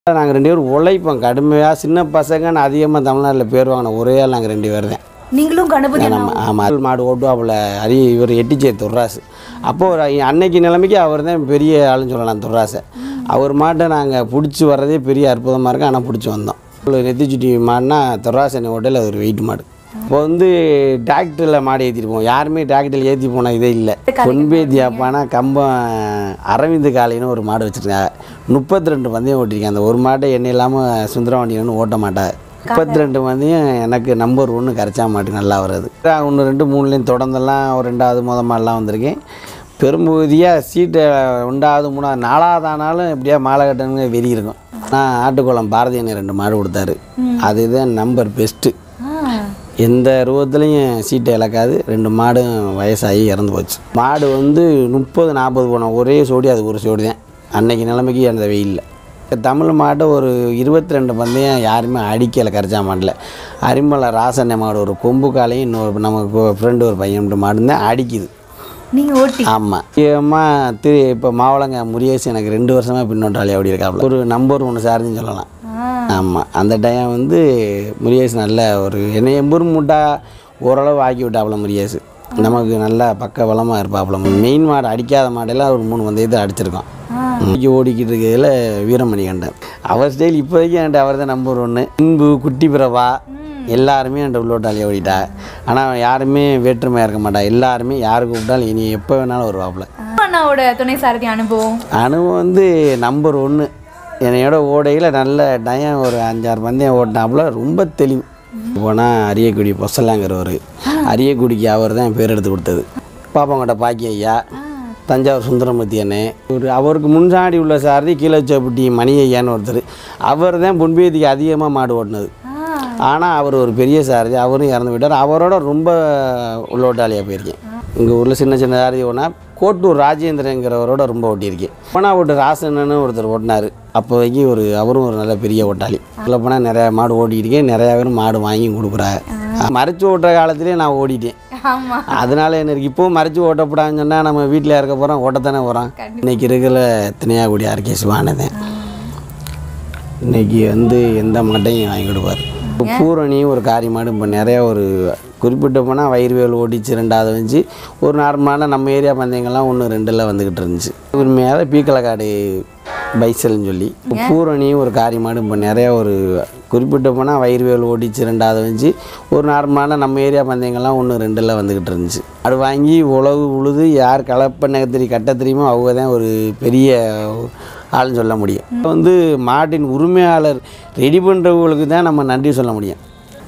நாங்கள் ரெண்டு பேரும் உழைப்போம் கடுமையாக சின்ன பசங்கன்னு அதிகமாக தமிழ்நாட்டில் பேர் வாங்கின ஒரே ஆள் நாங்கள் ரெண்டு பேர் தான் நீங்களும் கணபதி அண்ணா நம்ம ஆமாம் மாடு ஓட்டுவாப்புல அரி இவர் எட்டிச்சே துர்ராசு அப்போது ஒரு அன்னைக்கு நிலைமைக்கு அவர் தான் பெரிய ஆளுன்னு சொல்லலாம் துர்ராசை அவர் மாட்டை நாங்கள் பிடிச்சி வர்றதே பெரிய அற்புதமாக இருக்கும் ஆனால் பிடிச்சி வந்தோம் நெத்திச்சுட்டி மாடுனா துர்ராசனை ஹோட்டல் அது ஒரு வெயிட் மாடு இப்போ வந்து டிராக்டரில் மாடு ஏற்றிட்டு போவோம் யாருமே டிராக்டரில் ஏற்றி போன இதே இல்லை பொன்பேத்தியாப்பானா கம்பம் அரவிந்த் காளின்னு ஒரு மாடு வச்சுருக்காங்க முப்பத்தி ரெண்டு பந்தயம் ஓட்டிருக்கேன் அந்த ஒரு மாட்டை எண்ணெய் இல்லாமல் சுந்தரவண்டி ஒன்றும் ஓட்ட மாட்டாங்க முப்பத்தி ரெண்டு மதியம் எனக்கு நம்பர் ஒன்று கரைச்சா மாட்டு நல்லா வருது ஒன்று ரெண்டு மூணுலேயும் தொடர்ந்தெல்லாம் ஒரு ரெண்டாவது முத மாடெலாம் வந்திருக்கேன் பெரும்பகுதியாக சீட்டை ரெண்டாவது மூணாவது நாலாவது ஆனாலும் எப்படியா மாலை கட்டணுங்க வெறி இருக்கும் நான் ஆட்டுக்குளம் பாரதியனை ரெண்டு மாடு கொடுத்தாரு அதுதான் நம்பர் பெஸ்ட்டு ஆ, எந்த ரூபத்துலேயும் சீட்டை இழக்காது ரெண்டு மாடும் வயசாகி இறந்து போச்சு மாடு வந்து முப்பது நாற்பது போனோம் ஒரே சோடி அது ஒரு சோடி தான் அன்னைக்கு நிலைமைக்கு அந்த வெயிலில் தமிழ் மாட்டை ஒரு இருபத்தி ரெண்டு பந்தயம் யாருமே அடிக்கலை கரைச்சா மாட்டில் அரிமலை ராசண்ண மாடு ஒரு கொம்பு காலையும் இன்னொரு நமக்கு ஃப்ரெண்டு ஒரு பையன் மாடு தான் அடிக்குது நீங்க ஓட்டி ஆமாம் முக்கியமா திரு இப்போ மாவளங்க முருகேஷ் எனக்கு ரெண்டு வருஷமாக பின்னோட்டாளி அப்படி இருக்காப்புல ஒரு நம்பர் ஒன்று சார்ஜுன்னு சொல்லலாம் ஆ, ஆமாம் அந்த டைம் வந்து முருகேஷ் நல்ல ஒரு என்னை எம்பூர் மூட்டா ஓரளவு ஆக்கி விட்டாப்புல முருகேஷ் நமக்கு நல்லா பக்க பலமாக இருப்பாப்புல மெயின் மாடு அடிக்காத மாடெல்லாம் ஒரு மூணு வந்தயத்தை அடிச்சிருக்கோம் ஆ. இன்னைக்கு ஓடிக்கிட்டு இருக்கையில் வீரமணி கண்டன் அவர் ஸ்டைல் இப்போதைக்கு என்கிட்ட அவர் தான் நம்பர் ஒன்று இன்பு குட்டி பிரபா எல்லாருமே என்கிட்ட உள்ளோட்டாளி ஓடிட்டா ஆனால் யாருமே வேற்றுமையாக இருக்க மாட்டா எல்லாருமே யாரு கூப்பிட்டாலும் இனி எப்போ வேணாலும் வருவாப்புல அண்ணாவோட துணை சாரதி அனுபவம் அனுபவம் வந்து நம்பர் ஒன்று என்னையோட ஓடையில் நல்ல டயம் ஒரு அஞ்சாறு பந்தயம் ஓட்டினாப்புல ரொம்ப தெளிவு போனால் அரியக்குடி பொசலாங்கிறவர் அரியக்குடிக்கு அவர் தான் பேர் எடுத்து கொடுத்தது பாப்பாங்கோட்ட பாக்கி ஐயா தஞ்சாவூர் சுந்தரமூர்த்தி அண்ணே ஒரு அவருக்கு முன்னாடி உள்ள சாரதி கீழச்சப்பட்டி மணி ஐயான்னு ஒருத்தர் அவர் தான் பொன்பேதிக்கு அதிகமாக மாடு ஓட்டினது ஆ, ஆனால் அவர் ஒரு பெரிய சாரதி அவரும் இறந்து விட்டார் அவரோட ரொம்ப உள்ளோட்டாளியாக போயிருக்கேன் எங்கள் ஊரில் சின்ன சின்ன சாரதி ஓனா கோட்டூர் ராஜேந்திரங்கிறவரோட ரொம்ப ஓட்டியிருக்கேன் போனா ஓட்டு ராசனன்னு ஒருத்தர் ஓட்டினார் அப்போதைக்கு ஒரு அவரும் ஒரு நல்ல பெரிய ஓட்டாளி சொல்ல போனால் நிறையா மாடு ஓட்டியிருக்கேன் நிறையா பேர் மாடு வாங்கி கொடுக்குறாங்க மறைச்சு ஓட்டுற காலத்திலே நான் ஓடிட்டேன் ஆமா அதனால எனக்கு இப்போவும் மறைச்சு ஓட்டப்படான்னு சொன்னால் நம்ம வீட்டில் இருக்க போகிறோம் ஓட்டத்தானே போகிறோம் இன்னைக்கு இருக்கிற தினையாகுடி ஆர்கே சிவானதன் இன்னைக்கு வந்து எந்த மாட்டையும் வாங்கி கொடுப்பார் பூரணி ஒரு காரி மாடு இப்போ நிறையா ஒரு குறிப்பிட்ட போனால் வயிறுவேல் ஓடிச்சு ரெண்டாவது வந்துச்சு ஒரு நார்மலான நம்ம ஏரியா பந்தயங்கள்லாம் ஒன்று ரெண்டில் வந்துக்கிட்டு இருந்துச்சு உண்மையாக பீக்கலக்காடு பைசல்னு சொல்லி பூரணி ஒரு காரி மாடு இப்போ நிறையா ஒரு குறிப்பிட்ட போனால் வயிறுவேல் ஓடிச்சு ரெண்டாவது வந்துச்சு ஒரு நார்மலான நம்ம ஏரியா பந்தயங்கள்லாம் ஒன்று ரெண்டில் வந்துக்கிட்டு இருந்துச்சு அது வாங்கி உழவு உழுது யார் கலப்ப நகத்திரி கட்ட தெரியுமோ அவங்க தான் ஒரு பெரிய ஆள்னு சொல்ல முடியும் இப்போ வந்து மாட்டின் உரிமையாளர் ரெடி பண்ணுறவங்களுக்கு தான் நம்ம நன்றி சொல்ல முடியும்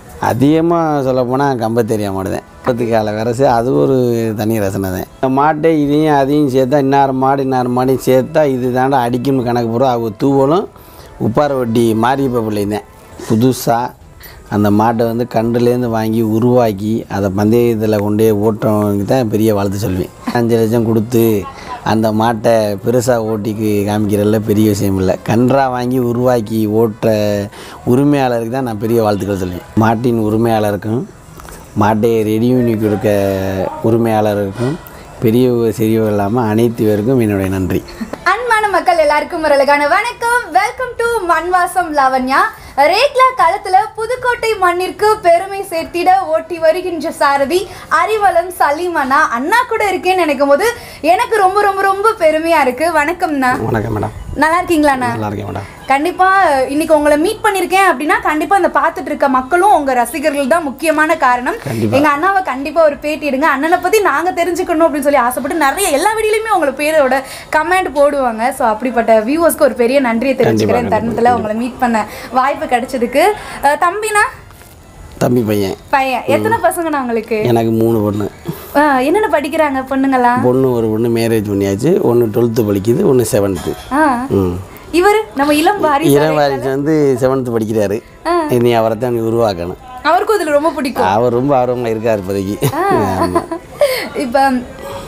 அதிகமாக சொல்லப்போனால் கம்பத்தேரியா மாடு தான் பத்துக்கால வரசு அது ஒரு தனி ரசனை தான் இந்த மாட்டை இதையும் அதையும் சேர்த்தா இன்னார் மாடு இன்னார் மாடையும் சேர்த்தா இது தாண்டா அடிக்கணும் கணக்கு போகிறோம் அவங்க தூவலும் உப்பார வட்டி மாரியப்ப பிள்ளை தான் புதுசாக அந்த மாட்டை வந்து கண்டுலேருந்து வாங்கி உருவாக்கி அதை பந்தயத்தில் கொண்டே ஓட்டுறவங்க தான் பெரிய வாழ்த்து சொல்வேன் அஞ்சு லட்சம் கொடுத்து அந்த மாட்டை பெருசாக ஓட்டிக்கு காமிக்கிறதுல பெரிய விஷயம் இல்லை கன்றா வாங்கி உருவாக்கி ஓட்டுற உரிமையாளருக்கு தான் நான் பெரிய வாழ்த்துக்கள் சொல்லுவேன் மாட்டின் உரிமையாளருக்கும் மாட்டை ரெடி பண்ணி கொடுக்க உரிமையாளருக்கும் பெரியவங்க சிறியவங்க இல்லாமல் அனைத்து பேருக்கும் என்னுடைய நன்றி அன்பான மக்கள் எல்லாருக்கும் ஒரு அழகான வணக்கம் வெல்கம் டு மண்வாசம் லாவண்யா ரேக்லா காலத்துல புதுக்கோட்டை மண்ணிற்கு பெருமை சேர்த்திட ஓட்டி வருகின்ற சாரதி அறிவலம் சலீமண்ணா அண்ணா கூட இருக்கேன்னு நினைக்கும் போது எனக்கு ரொம்ப ரொம்ப ரொம்ப பெருமையா இருக்கு வணக்கம்ண்ணா வணக்கம் மேடம் நல்லா இருக்கீங்களாண்ணா நல்லா இருக்கேன் மேடம் கண்டிப்பா இன்னைக்கு உங்களை மீட் பண்ணிருக்கேன் அப்படின்னா கண்டிப்பா இந்த பார்த்துட்டு இருக்க மக்களும் உங்க ரசிகர்கள் தான் முக்கியமான காரணம் கண்டிப்பா. எங்க அண்ணாவை கண்டிப்பா ஒரு பேட்டி எடுங்க அண்ணனை பத்தி நாங்க தெரிஞ்சுக்கணும் அப்படின்னு சொல்லி ஆசைப்பட்டு நிறைய எல்லா வீடியோலயுமே உங்களை பேரோட கமெண்ட் போடுவாங்க ஸோ அப்படிப்பட்ட வியூவர்ஸ்க்கு ஒரு பெரிய நன்றியை தெரிஞ்சுக்கிறேன் இந்த தருணத்துல உங்களை மீட் பண்ண வாய்ப்பு கிடைச்சதுக்கு அஹ், தம்பினா தம்பி பையன் பையன் எத்தனை பசங்கண்ணா உங்களுக்கு எனக்கு மூணு பொண்ணு அஹ், என்னென்ன படிக்கிறாங்க பொண்ணுங்களா பொண்ணு ஒரு பொண்ணு மேரேஜ் பண்ணியாச்சு ஒன்று டுவெல்த்து படிக்குது ஒன்று செவன்த்து ஆ ம் இவர் நம்ம இளம் வாரிசு இளவாரிசு வந்து செவன்த்து படிக்கிறாரு இனி அவரை தான் நீ உருவாக்கணும் அவருக்கும் இதுல ரொம்ப பிடிக்கும் அவர் ரொம்ப ஆர்வமாக இருக்கார் இப்போதைக்கு ஆமாம் இப்போ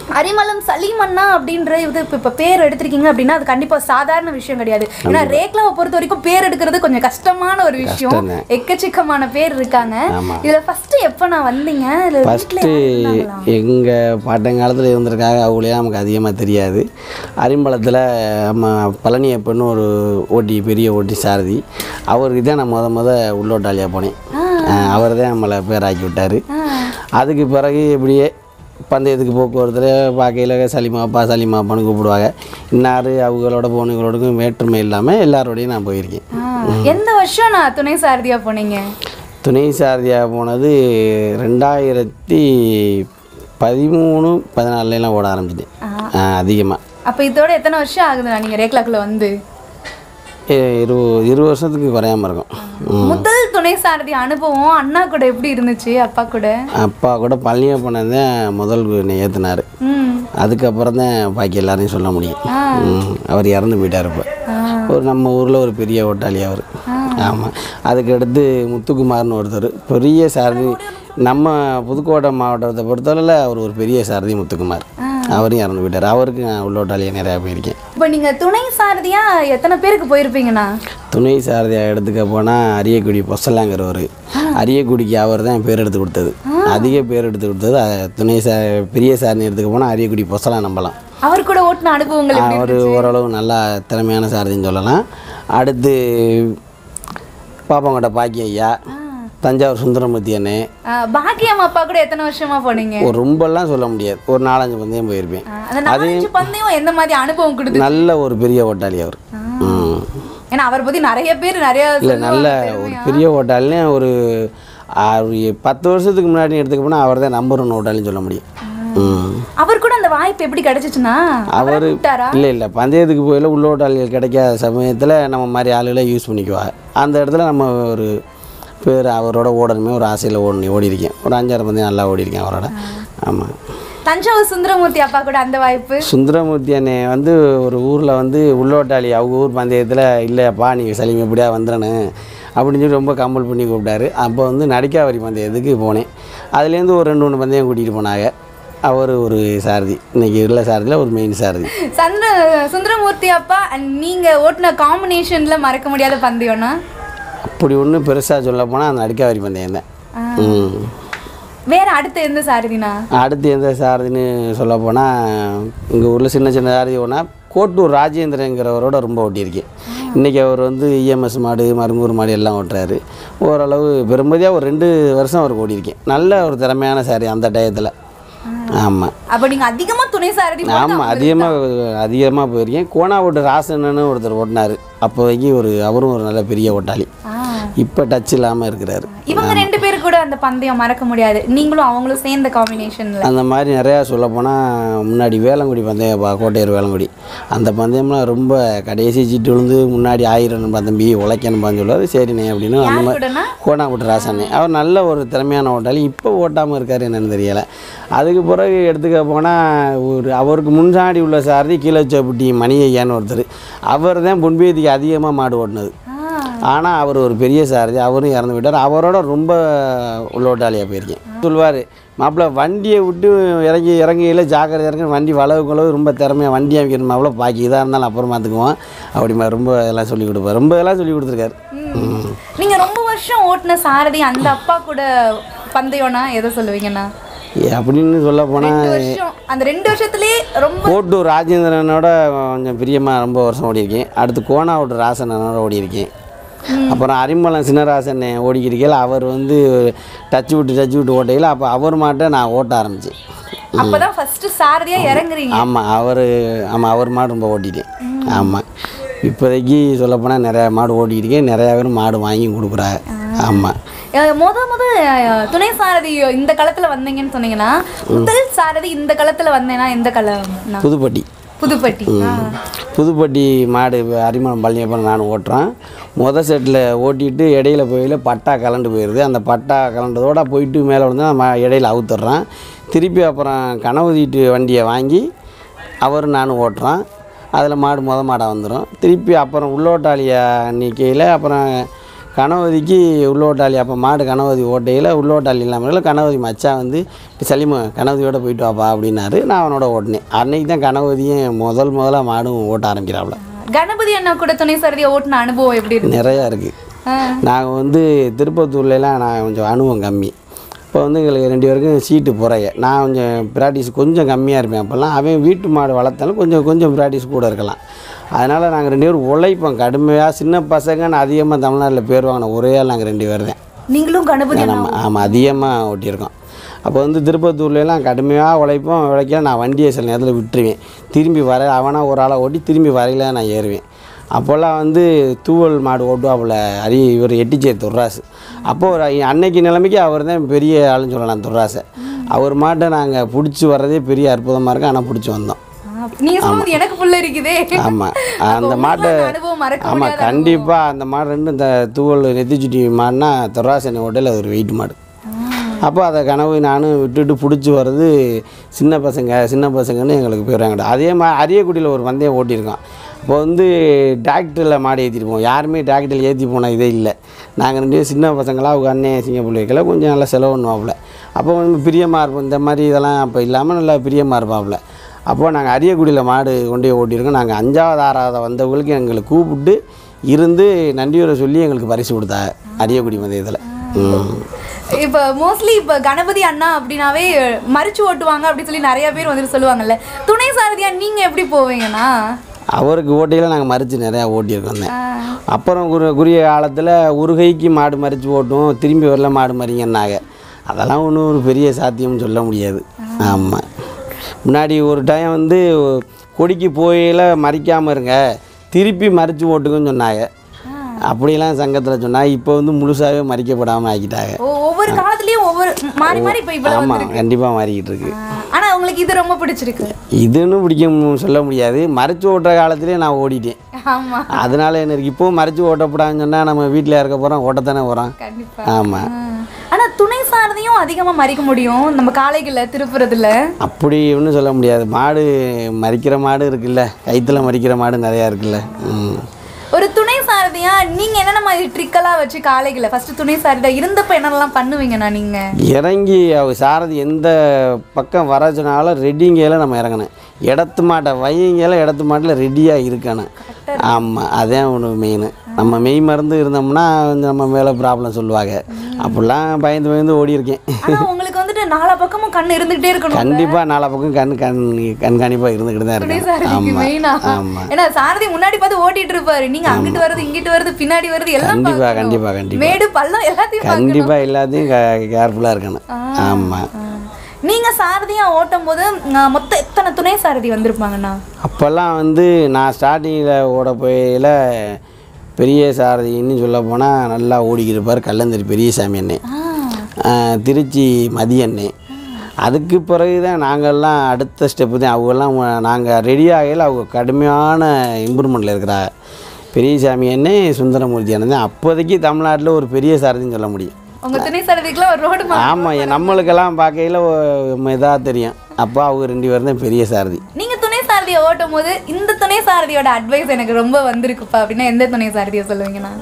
அரிமளம் சலீமண்ணா அப்படின்ற இது இப்போ இப்போ பேர் எடுத்திருக்கீங்க அப்படின்னா அது கண்டிப்பா சாதாரண விஷயம் கிடையாது ஏன்னா ரேக்லாவை பொறுத்த வரைக்கும் பேர் எடுக்கிறது கொஞ்சம் கஷ்டமான ஒரு விஷயம் கஷ்டம்தான். எக்கச்சக்கமான பேர் இருக்காங்க ஆமா. இதுல ஃபர்ஸ்ட் எப்போ நான் வந்தீங்க இதுல வீட்ல ஃபஸ்ட்டு யார் இருந்தாங்களா? எங்கள் பாட்டங்காலத்தில் இருந்திருக்காங்க அவங்களே நமக்கு அதிகமாக தெரியாது அரிம்பலத்தில் நம்ம பழனியப்பன்னு ஒரு ஓட்டி பெரிய ஓட்டி சாரதி அவருக்கு தான் நான் முத முத உள்ளோட்டாளியாக போனேன் அவர் தான் நம்மளை பேராக்கி விட்டார் அதுக்கு பிறகு இப்படியே பந்தயத்துக்கு போக்குவரத்தில் பார்க்கையில் சலிமாப்பா சலிமாப்பான்னு கூப்பிடுவாங்க இன்னார் அவங்களோட போனவங்களோடக்கும் வேற்றுமை இல்லாமல் எல்லாரோடையும் நான் போயிருக்கேன் ஆ, எந்த வருஷம் நான் துணை சாரதியா போனீங்க துணை சாரதியாக போனது ரெண்டாயிரத்தி பதிமூணு பதினாலுலாம் ஓட ஆரம்பிச்சிட்டேன் அதிகமாக அப்ப இதோட எத்தனை வருஷம் ஆகுதுண்ணா நீங்க ரேக்லாக்குள்ள வந்து இரு இரு வருஷத்துக்கு குறையாம இருக்கும் ம். முதல் துணை சாரதி அனுபவம் அண்ணா கூட எப்படி இருந்துச்சு அப்பா கூட அப்பா கூட பழனியை போனதான் முதல் என்னை ஏற்றினார் ம் அதுக்கப்புறம் தான் பாக்கி எல்லாரையும் சொல்ல முடியும் ம். அவர் இறந்து போயிட்டார் இப்போ ஒரு நம்ம ஊரில் ஒரு பெரிய ஓட்டாளி அவர் ஆமாம் அதுக்கடுத்து முத்துக்குமார்னு ஒருத்தர் பெரிய சாரதி நம்ம புதுக்கோட்டை மாவட்டத்தை பொறுத்தவரையில் அவர் ஒரு பெரிய சாரதி முத்துக்குமார் அவரும் இறந்து போயிட்டார் அவருக்கு நான் உள்ளோட்டாளியாக நிறையா போயிருக்கேன் இப்போ நீங்க துணை சாரதியா எத்தனை பேருக்கு போயிருப்பீங்கண்ணா துணை சாரதியாக எடுத்துக்க போனால் அரியக்குடி பொசலாங்கிறவர் அரியக்குடிக்கு அவர் தான் பேர் எடுத்து கொடுத்தது அதிக பேர் எடுத்து கொடுத்தது அஹ், துணை சா பெரிய சாரதி எடுத்துக்க போனால் அரியக்குடி பொசலாம் நம்பலாம் அவர் கூட ஓட்டின அனுபவங்கள் எப்படி அவர் ஓரளவு நல்லா திறமையான சாரதின்னு சொல்லலாம் அடுத்து பாப்பாங்கோட்டை பாக்கி ஐயா தஞ்சாவூர் சுந்தரமூர்த்தி அண்ணே ஆ, பாக்கியம் அப்பா கூட எத்தனை வருஷமா போனீங்க ஒரு ரொம்பலாம் சொல்ல முடியாது ஒரு நாலஞ்சு பந்தயம் போயிருப்பேன் ஆ, அந்த நாலஞ்சு பந்தயம் எந்த மாதிரி அனுபவம் கொடுத்து நல்ல ஒரு பெரிய ஓட்டாளி அவர் ம் ஏன்னா அவரை பத்தி நிறைய பேர் நிறைய இல்லை சொல்லுவாங்க. நல்ல ஒரு பெரிய ஓட்டாளினே ஒரு ஆ, ஒரு பத்து வருஷத்துக்கு முன்னாடி எடுத்துக்க போனால் அவர் தான் நம்பர் ஒன் ஓட்டாளின்னு சொல்ல முடியும் ம் அவர் கூட அந்த வாய்ப்பு எப்படி கிடைச்சிச்சுன்னா அவர் கூப்பிட்டாரா இல்லை இல்லை பந்தயத்துக்கு போயில உள்ளோட்டாளிகள் கிடைக்காத சமயத்தில் நம்ம மாதிரி ஆளுகளை யூஸ் பண்ணிக்குவா அந்த இடத்துல நம்ம ஒரு பேர் அவரோட ஓடணுமே ஒரு ஆசையில் ஓடணும் ஓடி இருக்கேன் ஒரு அஞ்சாறு பந்தயம் நல்லா ஓடி இருக்கேன் அவரோட ஆமாம் தஞ்சாவூர் சுந்தரமூர்த்தி அப்பா கூட அந்த வாய்ப்பு சுந்தரமூர்த்தி அண்ணே வந்து ஒரு ஊரில் வந்து உள்ளோட்டாளி அவங்க ஊர் பந்தயத்தில் இல்லைப்பா நீங்கள் சலீம் எப்படியா வந்துடணும் அப்படின்னு சொல்லி ரொம்ப கம்பல் பண்ணி கூப்பிட்டாரு அப்போ வந்து நடிக்காவரி பந்தயத்துக்கு போனேன் அதுலேருந்து ஒரு ரெண்டு மூணு பந்தயம் கூட்டிகிட்டு போனாங்க அவர் ஒரு சாரதி இன்னைக்கு உள்ள சாரதியில் ஒரு மெயின் சாரதி சந்திர சுந்தரமூர்த்தி அப்பா and நீங்க ஓட்டுன காம்பினேஷன்ல மறக்க முடியாத பந்தயம்னா அப்படி ஒன்றும் பெருசாக சொல்ல போனால் அந்த நடிக்காவரி பந்தயம் தான் ம் வேற அடுத்து எந்த சாரதினா அடுத்து எந்த சாரதின்னு சொல்ல போனால் எங்கள் ஊரில் சின்ன சின்ன சாரதி ஒன்றா கோட்டூர் ராஜேந்திரங்கிறவரோட ரொம்ப ஓட்டியிருக்கேன் இன்றைக்கி அவர் வந்து இஎம்எஸ் மாடு மருங்கூர் மாடு எல்லாம் ஓட்டுறாரு ஓரளவு பெரும்பதியாக ஒரு ரெண்டு வருஷம் அவருக்கு ஓடியிருக்கேன் நல்ல ஒரு திறமையான சாரி அந்த டயத்தில் ஆமாம் அப்ப நீங்க அதிகமா துணை சாரதி போட்டு ஆமாம் அதிகமாக அதிகமாக போயிருக்கேன் கோணாவோட்டு ராசன்னு ஒருத்தர் ஓட்டினார் அப்போதைக்கு ஒரு அவரும் ஒரு நல்ல பெரிய ஓட்டாளி ஆ. இப்போ டச் இல்லாமல் இருக்கிறாரு இவங்க ரெண்டு பேரு கூட அந்த பந்தயம் மறக்க முடியாது நீங்களும் அவங்களும் சேர்ந்த காம்பினேஷன்ல அந்த மாதிரி நிறையா சொல்ல போனால் முன்னாடி வேளங்குடி பந்தயம் பா கோட்டையூர் வேளங்குடி அந்த பந்தயம்லாம் ரொம்ப கடைசி சீட்டு விழுந்து முன்னாடி ஆயிரம் தம்பி உழைக்கணும்பான்னு சொல்லுவார் சரிண்ணே அப்படின்னு அந்த யார் மாதிரி கூடனா கோணாங்குட்டு ராசண்ணே அவர் நல்ல ஒரு திறமையான ஓட்டாளி இப்போ ஓட்டாமல் இருக்கார் என்னன்னு தெரியலை அதுக்கு பிறகு எடுத்துக்க போனால் ஒரு அவருக்கு முன்னாடி உள்ள சாரதி கீழச்சோப்பட்டி மணி ஐயான்னு ஒருத்தர் அவர் தான் பொன்பேதிக்கு அதிகமாக மாடு ஓட்டினது ஆ. ஆனால் அவர் ஒரு பெரிய சாரதி அவரும் இறந்து போயிட்டார் அவரோட ரொம்ப உள்ளோட்டாளியாக போயிருக்கேன் சொல்லுவார் மாப்பிள்ள வண்டியை விட்டு இறங்கி இறங்கையில் ஜாக்கிரதை இறங்கி வண்டி வளவு குளவு ரொம்ப திறமையாக வண்டி அமைக்கணும் மாப்பிள்ள பாக்கி இதாக இருந்தாலும் அப்புறம் பார்த்துக்குவோம் அப்படி மாதிரி ரொம்ப இதெல்லாம் சொல்லி கொடுப்பார் ரொம்ப இதெல்லாம் சொல்லி கொடுத்துருக்காரு ம். நீங்க ரொம்ப வருஷம் ஓட்டுன சாரதி அந்த அப்பா கூட பந்தயம்னா எதை சொல்லுவீங்கண்ணா ஏ, அப்படின்னு சொல்ல போனால் ரெண்டு வருஷம் அந்த ரெண்டு வருஷத்துலயே ரொம்ப கோட்டூர் ராஜேந்திரனோட கொஞ்சம் பிரியமாக ரொம்ப வருஷம் ஓடியிருக்கேன் அடுத்து கோணாவூட்டு ராசனனோட ஓடியிருக்கேன் அப்புறம் அரிமளம் சின்னராசன் ஓடிக்கிருக்கையில் அவர் வந்து டச் விட்டு டச் விட்டு ஓட்டையில் அப்போ அவர் மாட்டை நான் ஓட்ட ஆரம்பித்தேன் அப்பதான் ஃபர்ஸ்ட் சாரதியா இறங்குறீங்க ஆமாம் அவர் ஆமாம் அவர் மாடு ரொம்ப ஓட்டிட்டேன் ஆமாம் இப்போதைக்கு சொல்லப்போனால் நிறையா மாடு ஓட்டிக்கிட்டு இருக்கேன் நிறையா பேர் மாடு வாங்கி கொடுக்குறாங்க ஆமாம் அஹ் முத முத அஹ், துணை சாரதி இந்த களத்துல வந்தீங்கன்னு சொன்னீங்கன்னா முதல் சாரதி இந்த களத்துல வந்தேன்னா எந்த களம் புதுப்பட்டி புதுப்பட்டி ஆ. புதுப்பட்டி மாடு அரிமளம் பழனியப்பன் நான் ஓட்டுறேன் மொதல் செட்டில் ஓட்டிட்டு இடையில போயில பட்டா கலண்டு போயிடுது அந்த பட்டா கலண்டதோட போயிட்டு மேலே வந்து நம்ம இடையில அவுத்துடுறான் திருப்பி அப்புறம் கனவுதீட்டு வண்டியை வாங்கி அவர் நானும் ஓட்டுறான் அதில் மாடு மொத மாடாக வந்துடும் திருப்பி அப்புறம் உள்ளோட்டாளியை நிற்கையில் அப்புறம் கணவதிக்கு உள்ளோட்டாளி அப்போ மாடு கணவதி ஓட்டையில் உள்ளோட்டாளி இல்லாமல் கணவதி மச்சான் வந்து சலிமு கணவதியோட போயிட்டு வாப்பா அப்படின்னாரு நான் அவனோட ஓட்டினேன் அன்னைக்கு தான் கணவதியும் முதல் முதலாக மாடும் ஓட்ட ஆரம்பிக்கிறாப்புல கணபதி அண்ணா கூட துணை சாரதியை ஓட்டின அனுபவம் எப்படி இருக்கு நிறையா இருக்குது ஆ. நாங்கள் வந்து திருப்பத்தூர்லலாம் நான் கொஞ்சம் அனுபவம் கம்மி இப்போ வந்து எங்களுக்கு ரெண்டு பேருக்கும் சீட்டு புறைய நான் கொஞ்சம் ப்ராக்டிஸ் கொஞ்சம் கம்மியாக இருப்பேன் அப்போல்லாம் அவன் வீட்டு மாடு வளர்த்தாலும் கொஞ்சம் கொஞ்சம் ப்ராக்டிஸ் கூட இருக்கலாம் அதனால் நாங்கள் ரெண்டு பேரும் உழைப்போம் கடுமையாக சின்ன பசங்கன்னு அதிகமாக தமிழ்நாட்டில் பேர் வாங்கின ஒரே ஆள் நாங்கள் ரெண்டு பேர் தான் நீங்களும் கணபதி அண்ணா ஆமாம் ஆமாம் அதிகமாக ஓட்டியிருக்கோம் அப்போ வந்து திருப்பத்தூர்லலாம் கடுமையாக உழைப்போம் உழைக்க நான் வண்டியை சில நேரத்தில் விட்டுருவேன் திரும்பி வர அவனாக ஒரு ஆளை ஓட்டி திரும்பி வரையில நான் ஏறுவேன் அப்போல்லாம் வந்து தூவல் மாடு ஓட்டுவாப்புல அரி இவர் எட்டிச்சேரி துர்ராசு அப்போ ஒரு அன்னைக்கு நிலைமைக்கு அவர் தான் பெரிய ஆளுன்னு சொல்லலாம் துர்ராசை அவர் மாட்டை நாங்கள் பிடிச்சி வர்றதே பெரிய அற்புதமாக இருக்கும் ஆனால் பிடிச்சி வந்தோம் ஆ, நீங்க சொல்லும்போது எனக்கு புள்ள இருக்குதே ஆமாம் அப்ப அந்த உங்களுக்கு மாட்டை அந்த அனுபவம் மறக்க ஆமாம் முடியாத கண்டிப்பாக அந்த மாடு ரெண்டும் இந்த தூவல் நெத்திச்சுட்டி மாடுனா துர்ராசனை ஹோட்டலில் அது ஒரு வெயிட் மாடு அப்போ அதை கனவு நானும் விட்டுட்டு பிடிச்சி வர்றது சின்ன பசங்க சின்ன பசங்கன்னு எங்களுக்கு போயிடுறாங்க அதே மாதிரி அரியக்குடியில் ஒரு பந்தயம் ஓட்டியிருக்கோம் இப்போ வந்து டிராக்டரில் மாடு ஏற்றிட்டு போவோம் யாருமே டிராக்டரில் ஏற்றி போன இதே இல்லை நாங்கள் ரெண்டு பேரும் சின்ன பசங்களாக அவங்க அண்ணன் சிங்கப்பள்ளி வைக்கல கொஞ்சம் நல்லா செலவு பண்ணுவாப்புல அப்போ வந்து பிரியமாக இருப்போம் இந்த மாதிரி இதெல்லாம் அப்போ இல்லாமல் நல்லா பிரியமாக இருப்பாப்புல அப்போ நாங்கள் அரியக்குடியில் மாடு கொண்டு போய் ஓட்டியிருக்கோம் நாங்கள் அஞ்சாவது ஆறாவது வந்தவங்களுக்கு எங்களை கூப்பிட்டு இருந்து நன்றியுரை சொல்லி எங்களுக்கு பரிசு கொடுத்தாங்க அரியக்குடி மதியத்தில் ம் இப்ப மோஸ்ட்லி இப்ப கணபதி அண்ணா அப்படின்னாவே மறிச்சு ஓட்டுவாங்க அப்படின்னு சொல்லி நிறைய பேர் வந்துட்டு சொல்லுவாங்கல்ல துணை சாரதியா நீங்க எப்படி போவீங்கன்னா அவருக்கு ஓட்டையில் நாங்கள் மறித்து நிறையா ஓட்டியிருக்கோம் தான். ஆ, அப்புறம் குறு குறுகிய காலத்தில் உருகைக்கு மாடு மறித்து ஓட்டும் திரும்பி வரல மாடு மறிங்கன்னாங்க அதெல்லாம் ஒன்றும் ஒரு பெரிய சாத்தியம்னு சொல்ல முடியாது ஆமாம் முன்னாடி ஒரு டைம் வந்து கொடிக்கு போயில மறிக்காமல் இருங்க திருப்பி மறித்து ஓட்டுங்கன்னு சொன்னாங்க அப்படிலாம் சங்கத்தில் சொன்னாங்க இப்போ வந்து முழுசாகவே மறிக்கப்படாமல் ஆக்கிட்டாங்க ஓ, ஒவ்வொரு காலத்துலயும் ஒவ்வொரு ம், மாறி மாறி இப்ப இவ்வளவு ஆமாம் கண்டிப்பாக மாறிக்கிட்டு இருக்கு ஆ, ஆனா உங்களுக்கு இது ரொம்ப பிடிச்சிருக்கு இதுன்னு பிடிக்கும் சொல்ல முடியாது மறைச்சு ஓட்டுற காலத்திலே நான் ஓடிட்டேன் ஆமா அதனால என்ன இருக்கு இப்போவும் மறைச்சு ஓட்டப்படாதுன்னு சொன்னால் நம்ம வீட்டில் இருக்க போகிறோம் ஓட்டத்தானே போகிறோம் கண்டிப்பா ஆமாம் ஆ. ஆனா துணை சாரதியும் அதிகமா மறிக்க முடியும் நம்ம காளைகள்ல திருப்புறதுல அப்படி ஒன்றும் சொல்ல முடியாது மாடு மறிக்கிற மாடு இருக்குல்ல கைத்துல மறிக்கிற மாடு நிறையா இருக்குல்ல ம் ஒரு துணை சாரதியா நீங்க என்னென்ன மாதிரி ட்ரிக்கெல்லாம் வச்சு காளைகளை ஃபர்ஸ்ட் துணை சாரதியா இருந்தப்ப என்னெல்லாம் பண்ணுவீங்கண்ணா நீங்க இறங்கி அவ சாரதி எந்த பக்கம் வர சொன்னாலும் ரெடிங்கையில் நம்ம இறங்கணும் இடத்து மாட்டை வையங்கையில் இடத்து மாட்டில் ரெடியாக இருக்கணும் ஆமாம் அதான் ஒன்று மெயின் நம்ம மெய் மருந்து இருந்தோம்னா கொஞ்சம் நம்ம மேலே ப்ராப்ளம் சொல்லுவாங்க அப்படிலாம் பயந்து பயந்து ஓடி இருக்கேன் ஆனா உங்களுக்கு வந்துட்டு நாலா பக்கமும் கண்ணு இருந்துகிட்டே இருக்கணும் கண்டிப்பாக நாலா பக்கம் கண் கண் கண்காணிப்பாக இருந்துக்கிட்டு தான் துணை இருக்கேன் சாரதிக்கு மெயினா ஆமாம் ஆமாம் ஏன்னா சாரதி முன்னாடி பார்த்து ஓட்டிட்டு இருப்பாரு நீங்க அங்கிட்டு வருது இங்கிட்டு வருது பின்னாடி வருது எல்லாம் கண்டிப்பாக பார்க்கணும். கண்டிப்பாக கண்டிப்பாக மேடு பள்ளம் எல்லாத்தையும் பார்க்கணும். கண்டிப்பாக எல்லாத்தையும் கேர்ஃபுல்லாக இருக்கணும் ஆமாம் ஆ. நீங்க சாரதியா ஓட்டும் போது ஆ, மொத்தம் எத்தனை துணை சாரதி வந்திருப்பாங்கண்ணா அப்போல்லாம் வந்து நான் ஸ்டார்டிங்கில் ஓட போயில பெரிய சாரதின்னு சொல்ல போனால் நல்லா ஓடிக்கிட்டு இருப்பார் கல்லந்தரி பெரியசாமி அண்ணே ஆ. ஆஹ் திருச்சி மதிய அண்ணே அதுக்கு பிறகு தான் நாங்கள்லாம் அடுத்த ஸ்டெப்பு தான் அவங்கெல்லாம் நாங்கள் ரெடி ஆகையில் அவங்க கடுமையான இம்ப்ரூவ்மெண்ட்டில் இருக்கிறாங்க பெரியசாமி அண்ணே சுந்தரமூர்த்தி அண்ணன் தான் அப்போதைக்கு தமிழ்நாட்டில் ஒரு பெரிய சாரதின்னு சொல்ல முடியும் உங்க துணை சாரதிக்குலாம் ஒரு ரோடு மா- ஆமாம் நம்மளுக்கெல்லாம் பார்க்கையில் இதாக தெரியும் அப்போ அவங்க ரெண்டு பேரும் தான் பெரிய சாரதி நீங்க துணை சாரதியை ஓட்டும் போது இந்த துணை சாரதியோட அட்வைஸ் எனக்கு ரொம்ப வந்திருக்குப்பா அப்படின்னா எந்த துணை சாரதியை சொல்லுவீங்கண்ணா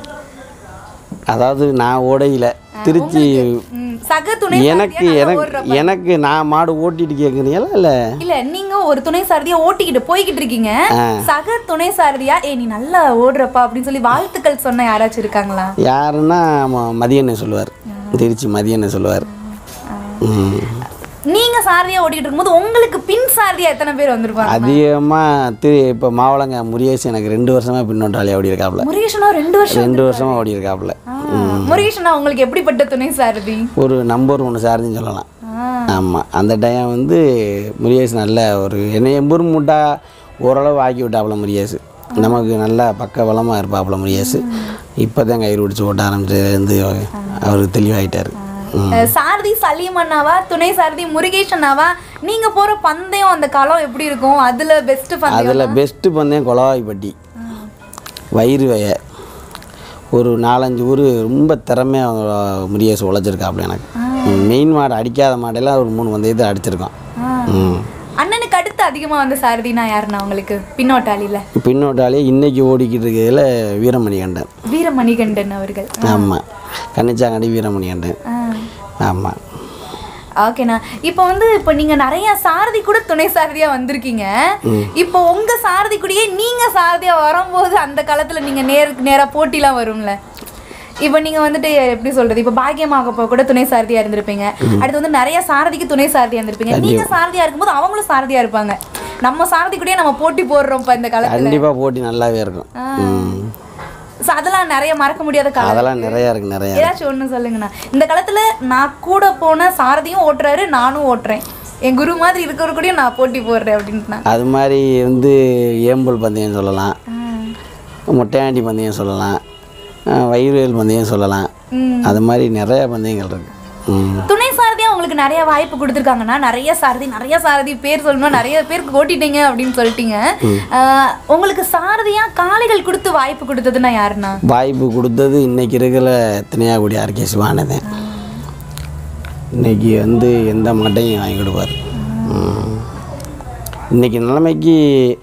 அதாவது நான் ஓடையில் திருச்சி ம், சக துணை எனக்கு சாரதியா நல்லா எனக்கு ஓடுறப்ப எனக்கு நான் மாடு ஓட்டிட்டு கேட்குறீங்களா இல்லை இல்ல நீங்க ஒரு துணை சாரதியா ஓட்டிக்கிட்டு போய்கிட்டு இருக்கீங்க சக துணை சாரதியா ஏ நீ நல்லா ஓடுறப்பா அப்படின்னு சொல்லி வாழ்த்துக்கள் சொன்ன யாராச்சும் இருக்காங்களா யாருன்னா ம- மதியண்ணன் சொல்லுவார் திருச்சி மதியண்ணன் சொல்லுவார் ம். நீங்க சாரதியா ஓட்டிக்கிட்டு இருக்கும்போது உங்களுக்கு பின் சாரதியா எத்தனை பேர் வந்திருப்பாங்க அதிகமாக திரு இப்போ மாவளங்க முருகேஷ் எனக்கு ரெண்டு வருஷமாக பின்னோட்டாளி ஓடி இருக்காப்புல முருகேஷனா ரெண்டு வருஷம் ரெண்டு வருஷமாக ஓடி இருக்காப்புல ஆ, முருகேஷனா உங்களுக்கு எப்படிப்பட்ட துணை சாரதி ஒரு நம்பர் ஒன்று சார்ஜுன்னு சொல்லலாம் ஆ, ஆமாம் அந்த டைம் வந்து முருகேஷ் நல்ல ஒரு என்னை எம்பூர் மூட்டா ஓரளவு ஆக்கி விட்டாப்புல முருகேஷ் நமக்கு நல்லா பக்க பலமாக இருப்பாப்புல முருகேஷ் இப்போ தான் கயிறு பிடிச்சி ஓட்ட ஆரம்பிச்சதுலேருந்து அவர் தெளிவாயிட்டார் ம் சாரதி சலீம் அண்ணாவா துணை சாரதி முருகேஷ் அண்ணாவா நீங்க போற பந்தயம் அந்த காலம் எப்படி இருக்கும் அதுல பெஸ்ட் பந்தயம் அதில் பெஸ்ட்டு பந்தயம் கொலவாய்ப்பட்டி வயிறு வய ஒரு நாலஞ்சு ஊர் ரொம்ப திறமையாக முருகேஷ் உழைச்சிருக்காப்புல எனக்கு மெயின் மாடு அடிக்காத மாடெல்லாம் ஒரு மூணு பந்தயத்தை அடிச்சிருக்கோம் ம் அண்ணனுக்கு அடுத்தா அதிகமா வந்த சாரதினா யாருண்ணா உங்களுக்கு பின்னோட்டாளியில பின்னோட்டாலே இன்னைக்கு ஓடிக்கிட்டு இருக்கிறதுல வீரமணி கண்டன் வீரமணிகண்டன் அவர்கள் ஆமாம் கன்னிச்சாங்கடி வீரமணி கண்டன் ஆ. ஆமாம் ஓகேண்ணா இப்போ வந்து இப்போ நீங்க நிறைய சாரதி கூட துணை சாரதியா வந்திருக்கீங்க இப்போ உங்க சாரதி கூடயே நீங்க சாரதியா வரும்போது அந்த காலத்துல நீங்க நேருக்கு நேரா போட்டிலாம் வரும்ல இப்போ நீங்க வந்துட்டு எப்படி சொல்றது இப்போ பாக்கியமாகப்போ கூட துணை சாரதியா இருந்திருப்பீங்க அடுத்து வந்து நிறைய சாரதிக்கு துணை சாரதியா இருந்திருப்பீங்க நீங்க சாரதியா இருக்கும்போது அவங்களும் சாரதியா இருப்பாங்க நம்ம சாரதி கூடயே நம்ம போட்டி போடுறோம் இப்போ இந்த காலத்துல கண்டிப்பாக போட்டி நல்லாவே இருக்கும் ம். So, அதெல்லாம் நிறைய மறக்க முடியாத காலம் அதெல்லாம் நிறையா இருக்குது நிறையா ஏதாச்சும் ஒண்ணு சொல்லுங்கண்ணா இந்த காலத்துல நான் கூட போன சாரதியும் ஓட்டுறாரு நானும் ஓட்டுறேன் என் குரு மாதிரி இருக்கிறவர் கூடயும் நான் போட்டி போடுறேன் அப்படின்ட்டு அது மாதிரி வந்து ஏம்பல் பந்தயம் சொல்லலாம் முட்டையாண்டி பந்தயம் சொல்லலாம் அஹ் வயிறுவேல் பந்தயம் சொல்லலாம் அது மாதிரி நிறைய பந்தயங்கள் இருக்கு ம். துணை சாரதியா உங்களுக்கு நிறைய வாய்ப்பு கொடுத்துருக்காங்கன்னா நிறைய சாரதி நிறைய சாரதி பேர் சொல்லணும் நிறைய பேருக்கு ஓட்டிட்டீங்க அப்படின்னு சொல்லிட்டீங்க ஆஹ் உங்களுக்கு சாரதியா காளைகள் கொடுத்து வாய்ப்பு கொடுத்ததுன்னா யாருண்ணா வாய்ப்பு கொடுத்தது இன்னைக்கு இருக்கிற தினையாகுடி ஆர்கே சிவானதன் இன்னைக்கு வந்து எந்த மாட்டையும் வாங்கி கொடுப்பார் ம். இன்னைக்கு நிலைமைக்கு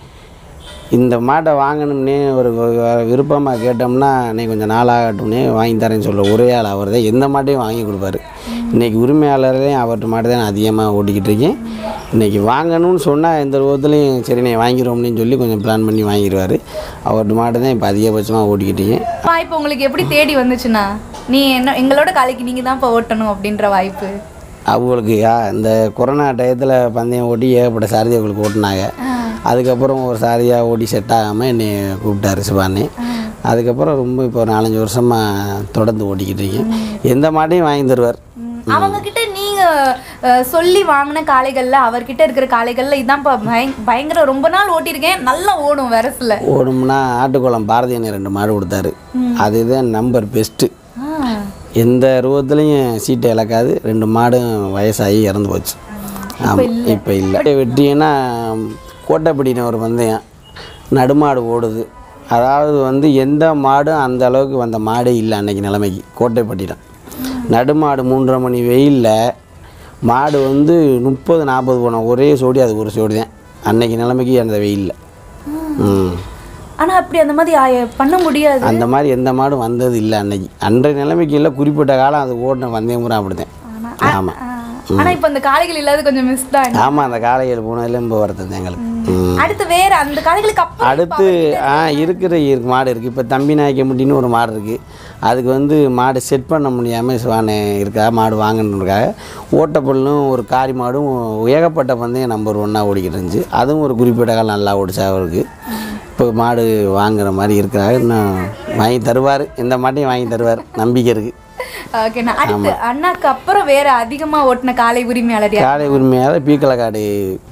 இந்த மாட்டை வாங்கணும்னே ஒரு விருப்பமாக கேட்டோம்னா இன்னைக்கு கொஞ்சம் நாளாகட்டும்னே வாங்கி தரேன்னு சொல்ல ஒரே ஆள் அவர் தான் எந்த மாட்டையும் வாங்கி கொடுப்பாரு இன்னைக்கு உரிமையாளரையும் அவர்கிட்ட மாட்டை தான் நான் அதிகமாக ஓட்டிக்கிட்டு இருக்கேன் இன்னைக்கு வாங்கணும்னு சொன்னால் எந்த ரூபத்துலையும் சரி நான் வாங்கிடுவோம்னு சொல்லி கொஞ்சம் பிளான் பண்ணி வாங்கிடுவார் அவர்கிட்ட மாட்டை தான் இப்போ அதிகபட்சமாக ஓட்டிக்கிட்டு இருக்கேன் வாய்ப்பு உங்களுக்கு எப்படி தேடி வந்துச்சுண்ணா நீ என்ன எங்களோட காலைக்கு நீங்க தான் இப்போ ஓட்டணும் அப்படின்ற வாய்ப்பு அவங்களுக்கு யா இந்த கொரோனா டயத்தில் பந்தயம் ஓட்டி ஏகப்பட்ட சாரதி அவங்களுக்கு ஓட்டினாங்க அதுக்கப்புறம் ஒரு சாரதியாக ஓட்டி செட் ஆகாமல் என்னை கூப்பிட்டாரு சிவானி அதுக்கப்புறம் ரொம்ப இப்போ ஒரு நாலஞ்சு வருஷமாக தொடர்ந்து ஓட்டிக்கிட்டு இருக்கேன் எந்த மாட்டையும் வாங்கி தருவார் அவங்க கிட்ட நீங்க அஹ், சொல்லி வாங்கின காளைகள்ல அவர்கிட்ட இருக்கிற காளைகள்ல இதான்ப்பா பயங் பயங்கர ரொம்ப நாள் ஓட்டியிருக்கேன் நல்லா ஓடும் வெரசுல ஓடும்னா ஆட்டுக்குளம் பாரதியனை ரெண்டு மாடு கொடுத்தாரு அதுதான் நம்பர் பெஸ்ட்டு ஆ. எந்த ரூபத்துலேயும் சீட்டை இழக்காது ரெண்டு மாடும் வயசாகி இறந்து போச்சு ஆமாம் இப்போ இல்லை வெட்டினா கோட்டைப்பட்டின ஒரு பந்தயம் நடுமாடு ஓடுது அதாவது வந்து எந்த மாடும் அந்த அளவுக்கு வந்த மாடே இல்லை அன்னைக்கு நிலைமைக்கு கோட்டைப்பட்டினம் நடுமாடு மூன்றரை மணி வெயிலில் மாடு வந்து முப்பது நாற்பது போன ஒரே சோடி அது ஒரு சோடி தான் அன்னைக்கு நிலைமைக்கு அந்த வெயிலில் ம் ஆனா அப்படி அந்த மாதிரி ஆய- பண்ண முடியாது அந்த மாதிரி எந்த மாடும் வந்தது இல்லை அன்னைக்கு அன்றைய நிலைமைக்கு இல்லை குறிப்பிட்ட காலம் அது ஓடின வந்தேன் பூரா அப்படிதான் ஆமாம் ஆ. ஆனா இப்ப அந்த காளைகள் இல்லாத கொஞ்சம் மிஸ் தான் ஆமாம் அந்த காலையில் போனதுல ரொம்ப வருத்தம் எங்களுக்கு ம். அடுத்து வேற அந்த காளைகளுக்கு அப்புறம் அடுத்து ஆ இருக்கிற இருக்கு மாடு இருக்குது இப்போ தம்பி நாய்க்க முட்டின்னு ஒரு மாடு இருக்குது அதுக்கு வந்து மாடு செட் பண்ண முடியாமல் சிவானே இருக்கா மாடு வாங்கணுன்றக்காக ஓட்டப்பொருளும் ஒரு காரி மாடும் ஏகப்பட்ட பந்தயம் நம்பர் ஒன்றா ஓடிக்கிட்டு இருந்துச்சு அதுவும் ஒரு குறிப்பிட்ட காலம் நல்லா ஓடிச்சு அவருக்கு இப்போ மாடு வாங்குற மாதிரி இருக்கிறாரு இன்னும் வாங்கி தருவார் எந்த மாட்டையும் வாங்கி தருவார் நம்பிக்கை இருக்குது ஓகேண்ணா அடுத்து அண்ணாக்கு அப்புறம் வேற அதிகமா ஓட்டின காளை உரிமையாளர் யார் காடை உரிமையால் பீக்கலக்காடு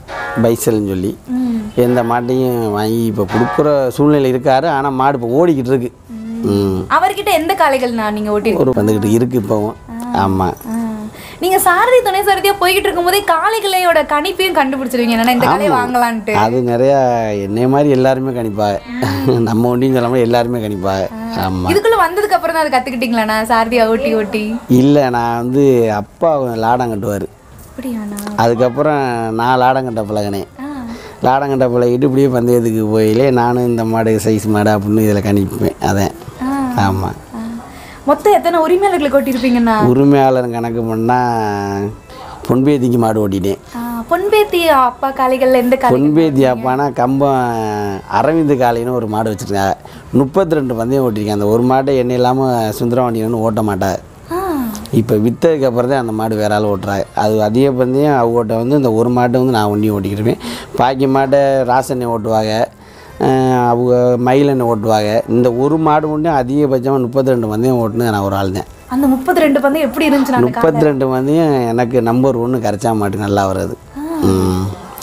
பைசல்னு சொல்லி எந்த மாட்டையும் வாங்கி இப்போ கொடுக்குற சூழ்நிலை இருக்காரு ஆனால் மாடு இப்போ ஓடிக்கிட்டு இருக்கு ம் அவர்கிட்ட எந்த காளைகள்ண்ணா நீங்க ஓட்டி ஒரு வந்துக்கிட்டு இருக்கு இப்போவும் ஆமாம் ஆ. நீங்க சாரதி துணை சாரதியா போய்கிட்டு இருக்கும்போதே காளைகளையோட கணிப்பையும் கண்டுபிடிச்சிருவீங்க என்னன்னா இந்த காளையை வாங்கலான்ட்டு அது நிறையா என்னைய மாதிரி எல்லாருமே கணிப்பாங்க நம்ம ஒன்றியும் சொல்லாமல் எல்லாருமே கணிப்பாங்க ஆமாம் இதுக்குள்ள வந்ததுக்கு அப்புறம் தான் அதை கத்துக்கிட்டீங்களாண்ணா சாரதியா ஓட்டி ஓட்டி இல்லை நான் வந்து அப்பா லாடம் கட்டுவார் அப்படியாண்ணா அதுக்கப்புறம் நான் லாடம் கட்ட பழகினேன் ஆ. லாடம் கட்ட பழகிட்டு இப்படியே பந்தயத்துக்கு போயிலே நானும் இந்த மாடு சைஸ் மாடு அப்படின்னு இதில் கணிப்பேன் அதான் ஆ. ஆமாம் ஆ. மொத்தம் எத்தனை உரிமையாளர்களுக்கு ஓட்டியிருப்பீங்கண்ணா உரிமையாளர் கணக்கு பண்ணால் பொன்பேத்திக்கு மாடு ஓட்டிட்டேன் ஆ, பொன்பேத்தி அப்பா காளைகள்ல எந்த காளை பொன்பேத்தி அப்பானா கம்பம் அரவிந்து காளைன்னு ஒரு மாடு வச்சுருக்காங்க முப்பத்தி ரெண்டு பந்தயம் ஓட்டிருக்கேன் அந்த ஒரு மாட்டை என்ன இல்லாமல் சுந்தரவாண்டியன்னு ஓட்ட மாட்டாங்க ஆ. இப்போ விற்றதுக்கு அப்புறம் தான் அந்த மாடு வேற ஆள் ஓட்டுறாங்க அது அதிக பந்தயம் அவங்ககிட்ட வந்து இந்த ஒரு மாட்டை வந்து நான் ஒன்றி ஓட்டிக்கிருப்பேன் பாக்கி மாட்டை ராசனை ஓட்டுவாங்க அஹ் அவங்க மயிலனை ஓட்டுவாங்க இந்த ஒரு மாடு மட்டும் அதிகபட்சமாக முப்பத்தி ரெண்டு பந்தயம் ஓட்டுனது நான் ஒரு ஆள் தான் அந்த முப்பத்தி ரெண்டு பந்தம் எப்படி இருந்துச்சு அந்த முப்பத்தி ரெண்டு பந்தயம் எனக்கு நம்பர் ஒன்று கரைச்சா மாட்டு நல்லா வருது ம்.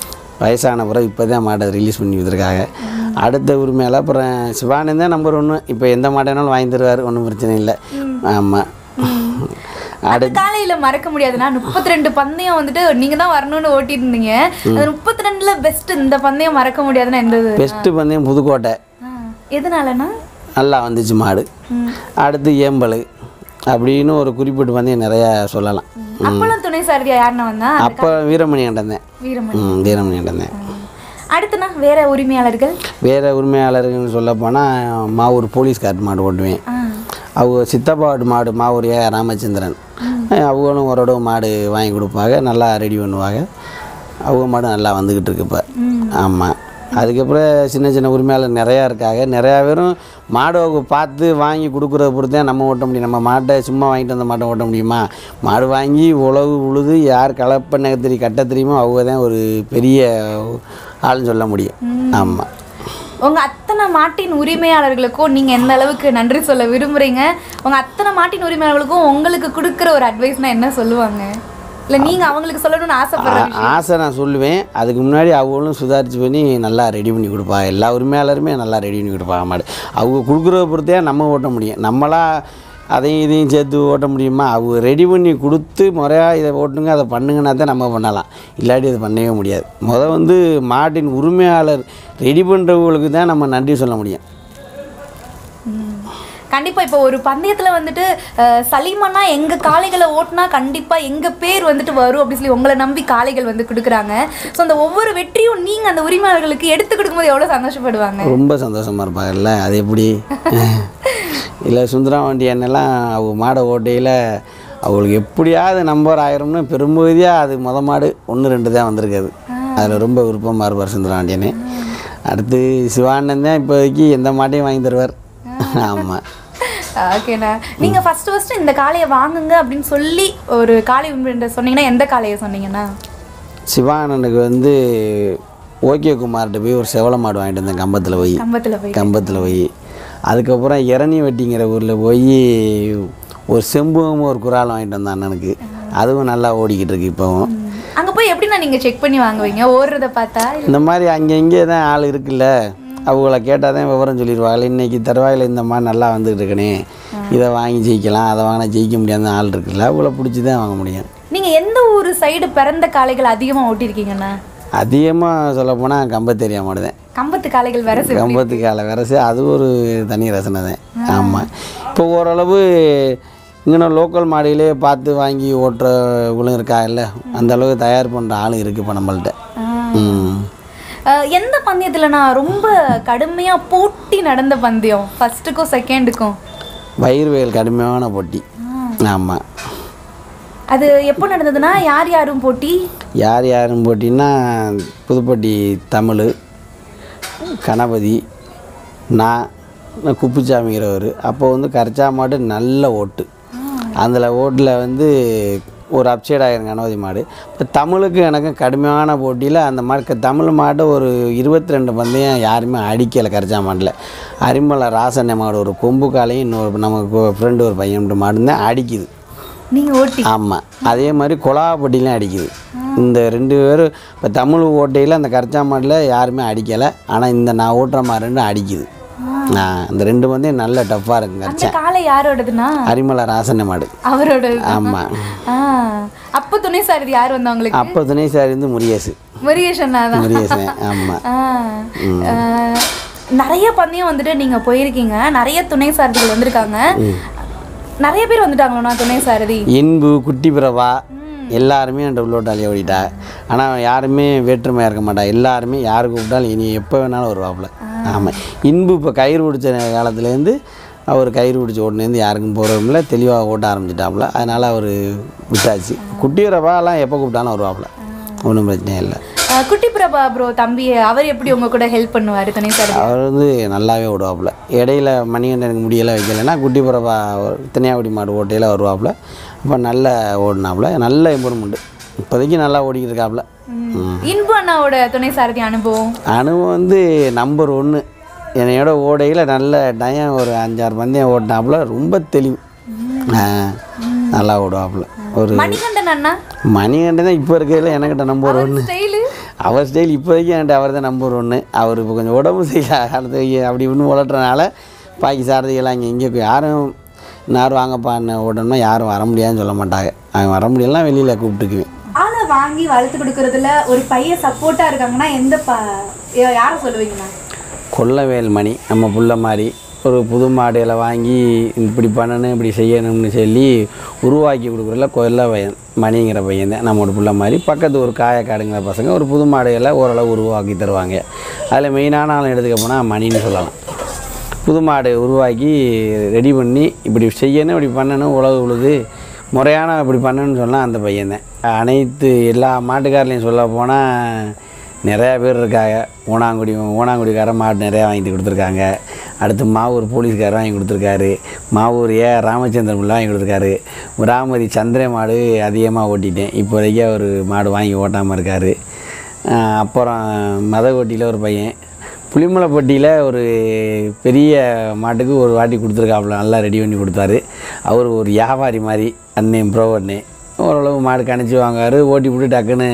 வயசான பிறகு இப்போ தான் மாட்டை ரிலீஸ் பண்ணி வந்திருக்காங்க அடுத்த உரிமையால் அப்புறம் சிவானந்த் தான் நம்பர் ஒன்று இப்போ எந்த மாட்டேனாலும் வாங்கி தருவார் ஒன்றும் பிரச்சனை இல்லை ஆமாம் அந்த காலையில மறக்க முடியாதுண்ணா முப்பத்தி ரெண்டு பந்தயம் வந்துட்டு நீங்க தான் வரணும்னு ஓட்டி இருந்தீங்க அந்த முப்பத்தி ரெண்டுல பெஸ்ட் இந்த பந்தயம் மறக்க முடியாதுன்னா எந்த இது? பெஸ்ட்டு பந்தயம் புதுக்கோட்டை ஆ. எதனாலண்ணா நல்லா வந்துச்சு மாடு அடுத்து ஏம்பல் அப்படின்னு ஒரு குறிப்பிட்ட பந்தயம் நிறையா சொல்லலாம் அப்பெல்லாம் துணை சாரதியா யாருன்னா வந்தா அப்போ வீரமணி கண்டந்தேன் வீரமணி ம் வீரமணி கண்டந்தேன் அடுத்துண்ணா வேற உரிமையாளர்கள் வேறு உரிமையாளர்கள்னு சொல்ல போனால் மாவூர் போலீஸ்கார்ட் மாடு ஓட்டுவேன் ஆ அவங்க சித்தப்பாடு மாடு மாவூர் ஏ ராமச்சந்திரன் அவங்களும் ஒரு இடம் மாடு வாங்கி கொடுப்பாங்க நல்லா ரெடி பண்ணுவாங்க அவங்க மாடு நல்லா வந்துக்கிட்டு இருக்கு இப்போ ஆமாம் அதுக்கப்புறம் சின்ன சின்ன உரிமையாளர் நிறையா இருக்காங்க நிறையா பேரும் மாடு அவங்க பார்த்து வாங்கி கொடுக்குறத பொறுத்து தான் நம்ம ஓட்ட முடியும் நம்ம மாட்டை சும்மா வாங்கிட்டு வந்த மாட்டை ஓட்ட முடியுமா மாடு வாங்கி உழவு உழுது யார் கலப்ப நகத்திரி கட்ட தெரியுமோ அவங்க தான் ஒரு பெரிய ஆள்னு சொல்ல முடியும் ஆமாம் உங்க அத்தனை மாட்டின் உரிமையாளர்களுக்கும் நீங்க எந்த அளவுக்கு நன்றி சொல்ல விரும்புறீங்க உங்க அத்தனை மாட்டின் உரிமையாளர்களுக்கும் உங்களுக்கு கொடுக்குற ஒரு அட்வைஸ்னா என்ன சொல்லுவாங்க இல்ல நீங்க அவங்களுக்கு சொல்லணும்னு ஆசைப்படுற ஆ- ஆசை நான் சொல்லுவேன் அதுக்கு முன்னாடி அவங்களும் சுதாரிச்சு பண்ணி நல்லா ரெடி பண்ணி கொடுப்பாங்க எல்லா உரிமையாளருமே நல்லா ரெடி பண்ணி கொடுப்பாங்க மாடு அவங்க கொடுக்குறத பொறுத்தே நம்ம ஓட்ட முடியும் நம்மளா அதையும் இதையும் சேர்த்து ஓட்ட முடியுமா அவங்க ரெடி பண்ணி கொடுத்து முறையாக இதை ஓட்டுங்க அதை பண்ணுங்கன்னா தான் நம்ம பண்ணலாம் இல்லாட்டி அதை பண்ணவே முடியாது முத வந்து மாட்டின் உரிமையாளர் ரெடி பண்ணுறவங்களுக்கு தான் நம்ம நன்றி சொல்ல முடியும் ம். கண்டிப்பா இப்போ ஒரு பந்தயத்துல வந்துட்டு அஹ், சலீமன்னா எங்க காளைகளை ஓட்டுனா கண்டிப்பா எங்க பேர் வந்துட்டு வரும் அப்படி சொல்லி உங்களை நம்பி காளைகள் வந்து கொடுக்குறாங்க ஸோ அந்த ஒவ்வொரு வெற்றியும் நீங்க அந்த உரிமையாளர்களுக்கு எடுத்து கொடுக்கும்போது எவ்வளவு சந்தோஷப்படுவாங்க ரொம்ப சந்தோஷமாக இருப்பாங்கல்ல அது எப்படி இல்லை சுந்தரம் வண்டி அண்ணெல்லாம் அவங்க மாடை ஓட்டையில் அவங்களுக்கு எப்படியாவது நம்பர் ஆயிரம்னு பெரும்பகுதியாக அது முத மாடு ஒன்று ரெண்டு தான் வந்திருக்காது அதில் ரொம்ப விருப்பமாக இருப்பார் சுந்தரம் வண்டியனே அடுத்து சிவானந்தன் தான் இப்போதைக்கு எந்த மாட்டையும் வாங்கி தருவார் ஆமாம் ஓகேண்ணா நீங்க ஃபர்ஸ்ட் ஃபர்ஸ்ட் இந்த காளையை வாங்குங்க அப்படின்னு சொல்லி ஒரு காளை உண்மை சொன்னீங்கன்னா எந்த காளையை சொன்னீங்கண்ணா சிவானனுக்கு வந்து ஓகே குமார்கிட்ட போய் ஒரு செவல மாடு வாங்கிட்டு வந்தேன் கம்பத்தில் போய் கம்பத்துல போய் கம்பத்தில் போய் அதுக்கப்புறம் இரணி வெட்டிங்கிற ஊரில் போய் ஒரு செம்பும் ஒரு குரால் வாங்கிட்டு வந்தேன் அண்ணனுக்கு அதுவும் நல்லா ஓடிக்கிட்டு இருக்கு இப்போவும் அங்க போய் எப்படிண்ணா நீங்க செக் பண்ணி வாங்குவீங்க ஓடுறத பார்த்தா இல்ல- இந்த மாதிரி அங்கே இங்கே தான் ஆள் இருக்குல்ல அவங்கள கேட்டால் தான் விவரம் சொல்லிடுவாங்க இன்னைக்கு தருவாயில் இந்த மாதிரி நல்லா வந்துட்டு இருக்கனே இதை வாங்கி ஜெயிக்கலாம் அதை வாங்கினா ஜெயிக்க முடியாத ஆள் இருக்குல்ல அவங்கள பிடிச்சி தான் வாங்க முடியும் நீங்க எந்த ஊர் சைடு பிறந்த காளைகள் அதிகமா ஓட்டிருக்கீங்கண்ணா அதிகமாக சொல்லப்போனால் கம்பத்தேரியா மாடுதான் கம்பத்து காளைகள் வேற சில கம்பத்து காலை விரசு அது ஒரு தனி ரசனை தான் ஆமாம் இப்போ ஓரளவு இங்கே லோக்கல் மாடுகளே பார்த்து வாங்கி ஓட்டுறவங்களும் இருக்கா இல்லை அந்த அளவுக்கு தயார் பண்ணுற ஆளும் இருக்குது இப்போ நம்மள்ட்ட ம் அஹ், எந்த பந்தயத்துலண்ணா ரொம்ப கடுமையா போட்டி நடந்த பந்தயம் ஃபர்ஸ்ட்டுக்கும் செகண்டுக்கும் வயிறு வயல் கடுமையான போட்டி ஆமாம் அது எப்போ நடந்ததுன்னா யார் யாரும் போட்டி யார் யாரும் போட்டின்னா புதுப்பட்டி தமிழ் கணபதி நான் நான் குப்புச்சாமிங்கிறவர் அப்போ வந்து கரைச்சா மாடு நல்ல ஓட்டு அதில் ஓட்டில் வந்து ஒரு அப்சைட் ஆகிரும் கணபதி மாடு இப்போ தமிழுக்கு எனக்கு கடுமையான போட்டியில் அந்த மாடு க- தமிழ் மாட்டை ஒரு இருபத்தி ரெண்டு பந்தயம் யாருமே அடிக்கலை கரைச்சா மாட்டில் அரிமலை ராசண்ண மாடு ஒரு கொம்பு காலையும் இன்னொரு நமக்கு ஃப்ரெண்டு ஒரு பையன் மாடு தான் அடிக்குது நீங்க ஓட்டி ஆமாம் அதே மாதிரி கொலாப்பட்டிலாம் அடிக்குது இந்த ரெண்டு பேரும் இப்போ தமிழ் ஓட்டையில் அந்த கரைச்சா மாட்டில் யாருமே அடிக்கலை ஆனால் இந்த நான் ஓட்டுற மாதிரி ரெண்டும் அடிக்குது ஆ, இந்த ரெண்டு வந்து நல்ல டஃப்பாக இருக்குங்க அந்த காளை யாரோடதுன்னா அரிமலை ராசன மாடு அவரோடது ஆமாம் ஆ அப்போ துணை சாரதி யார் வந்தா உங்களுக்கு அப்போ துணை சார் வந்து முருகேசு முருகேஷ் அண்ணா தான் முருகேசன் ஆமாம் ஆ. அஹ், நிறைய பந்தயம் வந்துட்டு நீங்க போயிருக்கீங்க நிறைய துணை சாரதிகள் வந்திருக்காங்க நிறைய பேர் வந்துட்டாங்களா துணை சாரதி இன்பு குட்டி பிரபா எல்லாருமே என்கிட்ட உள்ளோட்டாலே ஓடிட்டா ஆனால் யாருமே வேற்றுமையாக இருக்க மாட்டா எல்லாருமே யாரு கூப்பிட்டாலும் இனி எப்போ வேணாலும் வருவாப்புல ஆமாம் இன்பு இப்போ கயிறு பிடிச்ச காலத்துலேருந்து அவர் கயிறு பிடிச்சி ஓட்டுனேருந்து யாருக்கும் போகிறவங்கள தெளிவாக ஓட்ட ஆரம்பிச்சிட்டாப்புல அதனால் அவர் விட்டாச்சு குட்டி பிரபாலாம் எப்போ கூப்பிட்டாலும் வருவாப்புல ஒன்றும் பிரச்சனையே இல்லை அஹ், குட்டி பிரபா ப்ரோ தம்பி அவர் எப்படி உங்க கூட ஹெல்ப் பண்ணுவாரு துணை சாரதி அவர் வந்து நல்லாவே ஓடுவாப்புல இடையில மணிகண்டனுக்கு முடியலை வைக்கலைன்னா குட்டி பிரபா தனியாகுடி மாடு ஓட்டையில் வருவாப்புல அப்போ நல்ல ஓடினாப்புல நல்ல இம்ப்ரூவ்மெண்ட்டு இப்போதைக்கு நல்லா ஓடிக்கிட்டு இருக்காப்புல ம். இன்பு அண்ணாவோட துணை சாரதி அனுபவம் அனுபவம் வந்து நம்பர் ஒன்று என்னையோட ஓடையில் நல்ல டயம் ஒரு அஞ்சாறு பந்தயம் ஓட்டினாப்புல ரொம்ப தெளிவு ஆ, நல்லா ஓடுவாப்புல ஒரு மணிகண்டன் அண்ணா மணிகண்டன் தான் இப்போ இருக்கிறதுல எனக்கிட்ட நம்பர் ஒன்று ஸ்டைலு அவர் ஸ்டைல் இப்போதைக்கு என்கிட்ட அவர் தான் நம்பர் ஒன்று அவர் இப்போ கொஞ்சம் உடம்பு சரியில்லை காலத்து அப்படி இப்படின்னு உலட்டுறனால பாக்கி சாரதிகள்லாம் இங்கே இங்கே யாரும் யாரும் வாங்கப்பான்னு ஓடணும்னா யாரும் வர முடியாதுன்னு சொல்ல மாட்டாங்க அவங்க வர முடியலாம் வெளியில் கூப்பிட்டுக்குவேன் ஆளை வாங்கி வளர்த்து கொடுக்கறதுல ஒரு பையன் சப்போர்ட்டா இருக்காங்கன்னா எந்த ப யா- யாரை சொல்லுவீங்கண்ணா கொல்லவேல் மணி நம்ம புள்ள மாதிரி ஒரு புது மாடுகளை வாங்கி இப்படி பண்ணணும் இப்படி செய்யணும்னு சொல்லி உருவாக்கி கொடுக்குறதுல கொல்ல பையன் மணிங்கிற பையன் தான் நம்மளோட பிள்ளை மாதிரி பக்கத்து ஒரு காயக்காடுங்கிற பசங்க ஒரு புது மாடுகளை ஓரளவு உருவாக்கி தருவாங்க அதில் மெயினான ஆள் எடுத்துக்க போனால் மணின்னு சொல்லலாம் புது மாடு உருவாக்கி ரெடி பண்ணி இப்படி செய்யணும் இப்படி பண்ணணும் உழவு உழுது முறையான இப்படி பண்ணணும்னு சொன்னால் அந்த பையன்தான் அனைத்து எல்லா மாட்டுக்காரலையும் சொல்ல போனால் நிறையா பேர் இருக்காங்க ஊனாங்குடி ஊனாங்குடிக்காரன் மாடு நிறையா வாங்கிட்டு கொடுத்துருக்காங்க அடுத்து மாவூர் போலீஸ்காரர் வாங்கி கொடுத்துருக்காரு மாவூர் ஏ ராமச்சந்திரன் பிள்ளை வாங்கி கொடுத்துருக்காரு ராமதி சந்திர மாடு அதிகமாக ஓட்டிட்டேன் இப்போதைக்கு அவர் மாடு வாங்கி ஓட்டாமல் இருக்கார் அப்புறம் மதகோட்டியில் ஒரு பையன் புளிமலைப்பட்டியில் ஒரு பெரிய மாட்டுக்கு ஒரு வாட்டி கொடுத்துருக்காப்புல நல்லா ரெடி பண்ணி கொடுத்தாரு அவர் ஒரு வியாபாரி மாதிரி அண்ணன் ப்ரோ அண்ணே ஓரளவு மாடு கணிச்சு வாங்குவார் ஓட்டி விட்டு டக்குன்னு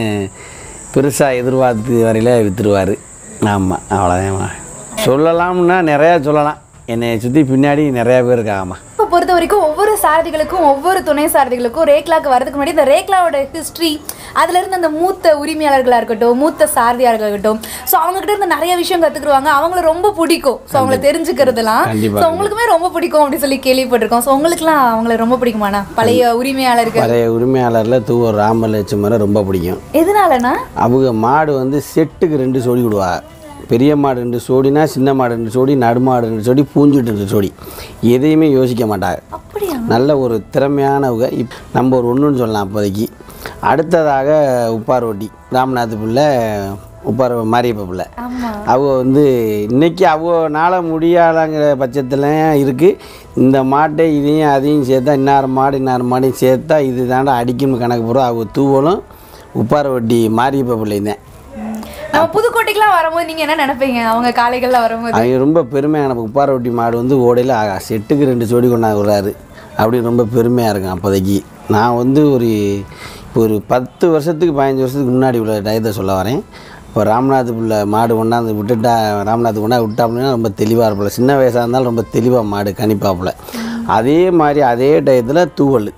பெருசாக எதிர்பார்த்து வரையில் விற்றுருவார் ஆமாம் அவ்வளோதான் சொல்லலாம்னா நிறையா சொல்லலாம் என்னை சுற்றி பின்னாடி நிறையா பேர் இருக்காங்கம்மா இப்போ பொறுத்த வரைக்கும் ஒவ்வொரு சாரதிகளுக்கும் ஒவ்வொரு துணை சாரதிகளுக்கும் ரேக்லாக்கு வரதுக்கு முன்னாடி இந்த ரேக்லாவோட ஹிஸ்ட்ரி அதுல இருந்து அந்த மூத்த உரிமையாளர்களாக இருக்கட்டும் மூத்த சாரதியாளர்களாக இருக்கட்டும் ஸோ அவங்ககிட்ட இருந்து நிறைய விஷயம் கற்றுக்குருவாங்க அவங்கள ரொம்ப பிடிக்கும் ஸோ அவங்கள தெரிஞ்சுக்கிறதுலாம் கண்டிப்பா, ஸோ உங்களுக்குமே ரொம்ப பிடிக்கும் அப்படின்னு சொல்லி கேள்விப்பட்டிருக்கோம் ஸோ உங்களுக்குலாம் அவங்கள ரொம்ப பிடிக்குமாண்ணா பழைய உரிமையாளர்கள் பழைய உரிமையாளரில் தூவர் ராமலட்சுமரை ரொம்ப பிடிக்கும் எதனாலண்ணா அவங்க மாடு வந்து செட்டுக்கு ரெண்டு சோடி விடுவா பெரிய மாடு ரெண்டு சோடினா சின்ன மாடு ரெண்டு சோடி நடுமாடு ரெண்டு சோடி பூஞ்சிட்டு ரெண்டு சோடி எதையுமே யோசிக்க மாட்டாங்க அப்படியா நல்ல ஒரு திறமையானவங்க இப் நம்ம ஒரு ஒன்றுன்னு சொல்லலாம் அப்போதைக்கு அடுத்ததாக உப்பார் ஒட்டி ராமநாத் பிள்ளை உப்பார் மாரியப்ப பிள்ளை ஆமா அவங்க வந்து இன்னைக்கு அவனால முடியாதங்கிற பட்சத்தில் இருக்குது இந்த மாட்டை இதையும் அதையும் சேர்த்தா இன்னார் மாடு இன்னார் மாடையும் சேர்த்தா இது தாண்டா அடிக்கணும் கணக்கு போகிறோம் அவங்க தூவலும் உப்பார வட்டி மாரியப்ப பிள்ளைங்க தான் நம்ம புதுக்கோட்டைக்கெல்லாம் வரும்போது நீங்க என்ன நினைப்பீங்க அவங்க காளைகள்லாம் வரும்போது அவங்க ரொம்ப பெருமையாக எனக்கு உப்பார வட்டி மாடு வந்து ஓடையில் ஆகா செட்டுக்கு ரெண்டு ஜோடி கொண்டாந்து விடுறாரு அப்படி ரொம்ப பெருமையாக இருக்கும் அப்போதைக்கு நான் வந்து ஒரு இப்போ ஒரு பத்து வருஷத்துக்கு பதினஞ்சு வருஷத்துக்கு முன்னாடி உள்ள டயத்தை சொல்ல வரேன் இப்போ ராமநாத் பிள்ளை மாடு கொண்டாந்து விட்டுட்டா ராமநாத் கொண்டாந்து விட்டாப்புலன்னா ரொம்ப தெளிவாக இருப்பில்ல சின்ன வயசாக இருந்தாலும் ரொம்ப தெளிவாக மாடு கணிப்பாப்புல அதே மாதிரி அதே டயத்தில் தூவல்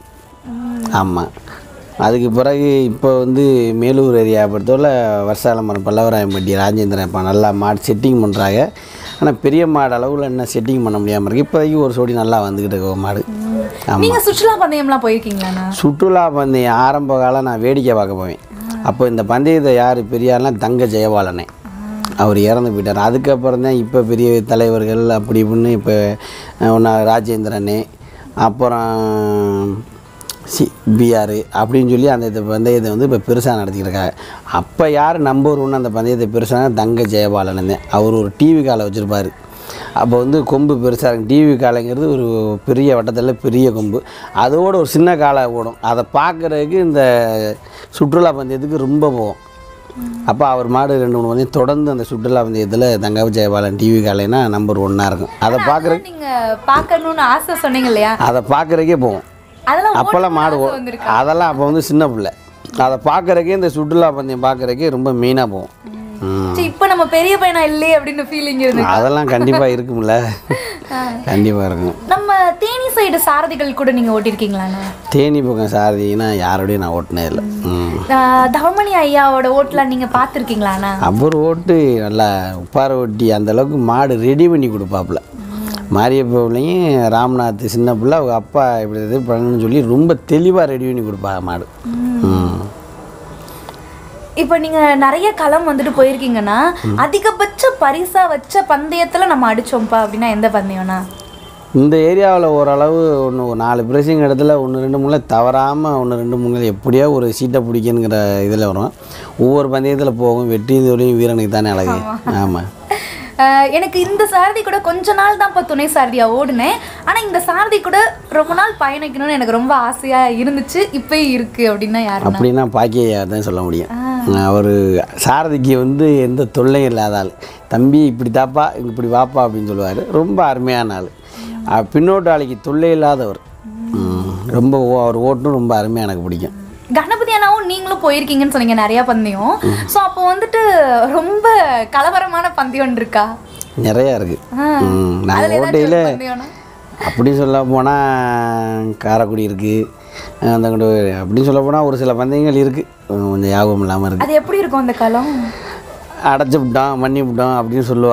ஆமாம் அதுக்கு பிறகு இப்போ வந்து மேலூர் ஏரியா பொறுத்தவரை வருஷாலமரம் பல்லவராயம்பட்டி ராஜேந்திரன் இப்போ நல்லா மாடு செட்டிங் பண்ணுறாங்க ஆனால் பெரிய மாடு அளவில் என்ன செட்டிங் பண்ண முடியாமல் இருக்குது இப்போதைக்கு ஒரு சோடி நல்லா வந்துக்கிட்டு இருக்க மாடு ஆமாம் நீங்க சுற்றுலா பந்தயம்லாம் போயிருக்கீங்களாண்ணா சுற்றுலா பந்தயம் ஆரம்ப காலம் நான் வேடிக்கை பார்க்க போவேன் அப்போ இந்த பந்தயத்தை யார் பெரியார்னா தங்க ஜெயபாலனே அவர் இறந்து போயிட்டார் அதுக்கப்புறம் தான் இப்போ பெரிய தலைவர்கள் அப்படி இப்படின்னு இப்போ ஒன்றா ராஜேந்திரனே அப்புறம் சி பிஆர் அப்படின்னு சொல்லி அந்த இது பந்தயத்தை வந்து இப்போ பெருசாக நடத்திக்கிட்டு இருக்காங்க அப்போ யார் நம்பர் ஒன்று அந்த பந்தயத்தை பெருசாக தங்க ஜெயபாலன் தான் அவர் ஒரு டிவி காலை வச்சுருப்பார் அப்போ வந்து கொம்பு பெருசாக இருக்கும் டிவி காளைங்கிறது ஒரு பெரிய வட்டத்தில் பெரிய கொம்பு அதோட ஒரு சின்ன காளை ஓடும் அதை பார்க்குறதுக்கு இந்த சுற்றுலா பந்தயத்துக்கு ரொம்ப போகும் அப்போ அவர் மாடு ரெண்டு மூணு பந்தயம் தொடர்ந்து அந்த சுற்றுலா பந்தயத்தில் தங்காவு ஜெயபாலன் டிவி காலைனா நம்பர் ஒன்னாக இருக்கும் அதை பார்க்குற நீங்க பார்க்கணும்னு ஆசை சொன்னீங்க இல்லையா அதை பார்க்குறக்கே போவோம் அதெல்லாம் அப்போல்லாம் மாடு ஓ- வந்திருக்கு அதெல்லாம் அப்போ வந்து சின்ன பிள்ளை அதை பார்க்குறக்கே இந்த சுற்றுலா பந்தயம் பார்க்குறக்கே ரொம்ப மெயினாக போகும் ம். சரி, இப்போ நம்ம பெரிய பையனா இல்லையே அப்படின்னு ஃபீலிங் இருந்து அதெல்லாம் கண்டிப்பாக இருக்கும்ல கண்டிப்பாக இருக்கும் நம்ம தேனி சைடு சாரதிகள் கூட நீங்க ஓட்டிருக்கீங்களாண்ணா தேனி பக்கம் சாரதினா யாரோடையும் நான் ஓட்டினே இல்லை ம் ஆஹ் தவமணி ஐயாவோட ஓட்டுலாம் நீங்க பார்த்துருக்கீங்களாண்ணா அவர் ஓட்டு நல்லா உப்பார ஒட்டி அந்த அளவுக்கு மாடு ரெடி பண்ணி கொடுப்பாப்புல மாரியப்பவுலையும் ராம்நாத் சின்ன பிள்ளை அவங்க அப்பா இப்படி இது பண்ணணும்னு சொல்லி ரொம்ப தெளிவாக ரெடி பண்ணி கொடுப்பாங்க மாடு ம் இப்போ நீங்க நிறைய களம் வந்துட்டு போயிருக்கீங்கன்னா அதிகபட்ச பரிசா வச்ச பந்தயத்துல நம்ம அடிச்சோம்ப்பா அப்படின்னா எந்த பந்தயம்னா இந்த ஏரியாவில் ஓரளவு ஒன்று ஒரு நாலு பிரசிங் இடத்துல ஒன்று ரெண்டு மூணு தவறாமல் ஒன்று ரெண்டு மூணு எப்படியோ ஒரு சீட்டை பிடிக்கணுங்கிற இதில் வரும் ஒவ்வொரு பந்தயத்தில் போகும் வெற்றி தோல்வியும் வீரனுக்கு தானே அழகு ஆமாம் ஆஹ் எனக்கு இந்த சாரதி கூட கொஞ்ச நாள் தான் இப்போ துணை சாரதியா ஓடுனேன் ஆனா இந்த சாரதி கூட ரொம்ப நாள் பயணிக்கணும்னு எனக்கு ரொம்ப ஆசையா இருந்துச்சு இப்பயும் இருக்கு அப்படின்னா யாருன்னா அப்படின்னா பாக்கியா தான் சொல்ல முடியும் அவர் சாரதிக்கு வந்து எந்த தொல்லையும் இல்லாத ஆள் தம்பி இப்படி தாப்பா இப்படி வாப்பா அப்படின்னு சொல்லுவார் ரொம்ப அருமையான ஆள் அஹ் பின்னோட்டு ஆளுக்கு தொல்லை இல்லாதவர் ம், ரொம்ப ஓ- அவர் ஓட்டும் ரொம்ப அருமையாக எனக்கு பிடிக்கும் கணபதி அண்ணாவும் நீங்களும் போயிருக்கீங்கன்னு சொன்னீங்க நிறைய பந்தயம் ஸோ அப்போ வந்துட்டு ரொம்ப கலவரமான பந்தயம் இருக்கா நிறையா இருக்குது ஆ. அதுல நாங்கள் ஏதாச்சும் ஓட்டையில் ஒரு பந்தயம்னா? அப்படி சொல்ல போனால் காரைக்குடி இருக்குது அந்த கொண்டு அப்படின்னு சொல்ல போனால் ஒரு சில பந்தயங்கள் இருக்குது கொஞ்சம் ஞாபகம் இல்லாமல் இருக்குது அது எப்படி இருக்கும் அந்த களம் அடைச்சி விட்டோம் மண்ணி விட்டோம் அப்படின்னு சொல்லுவாங்க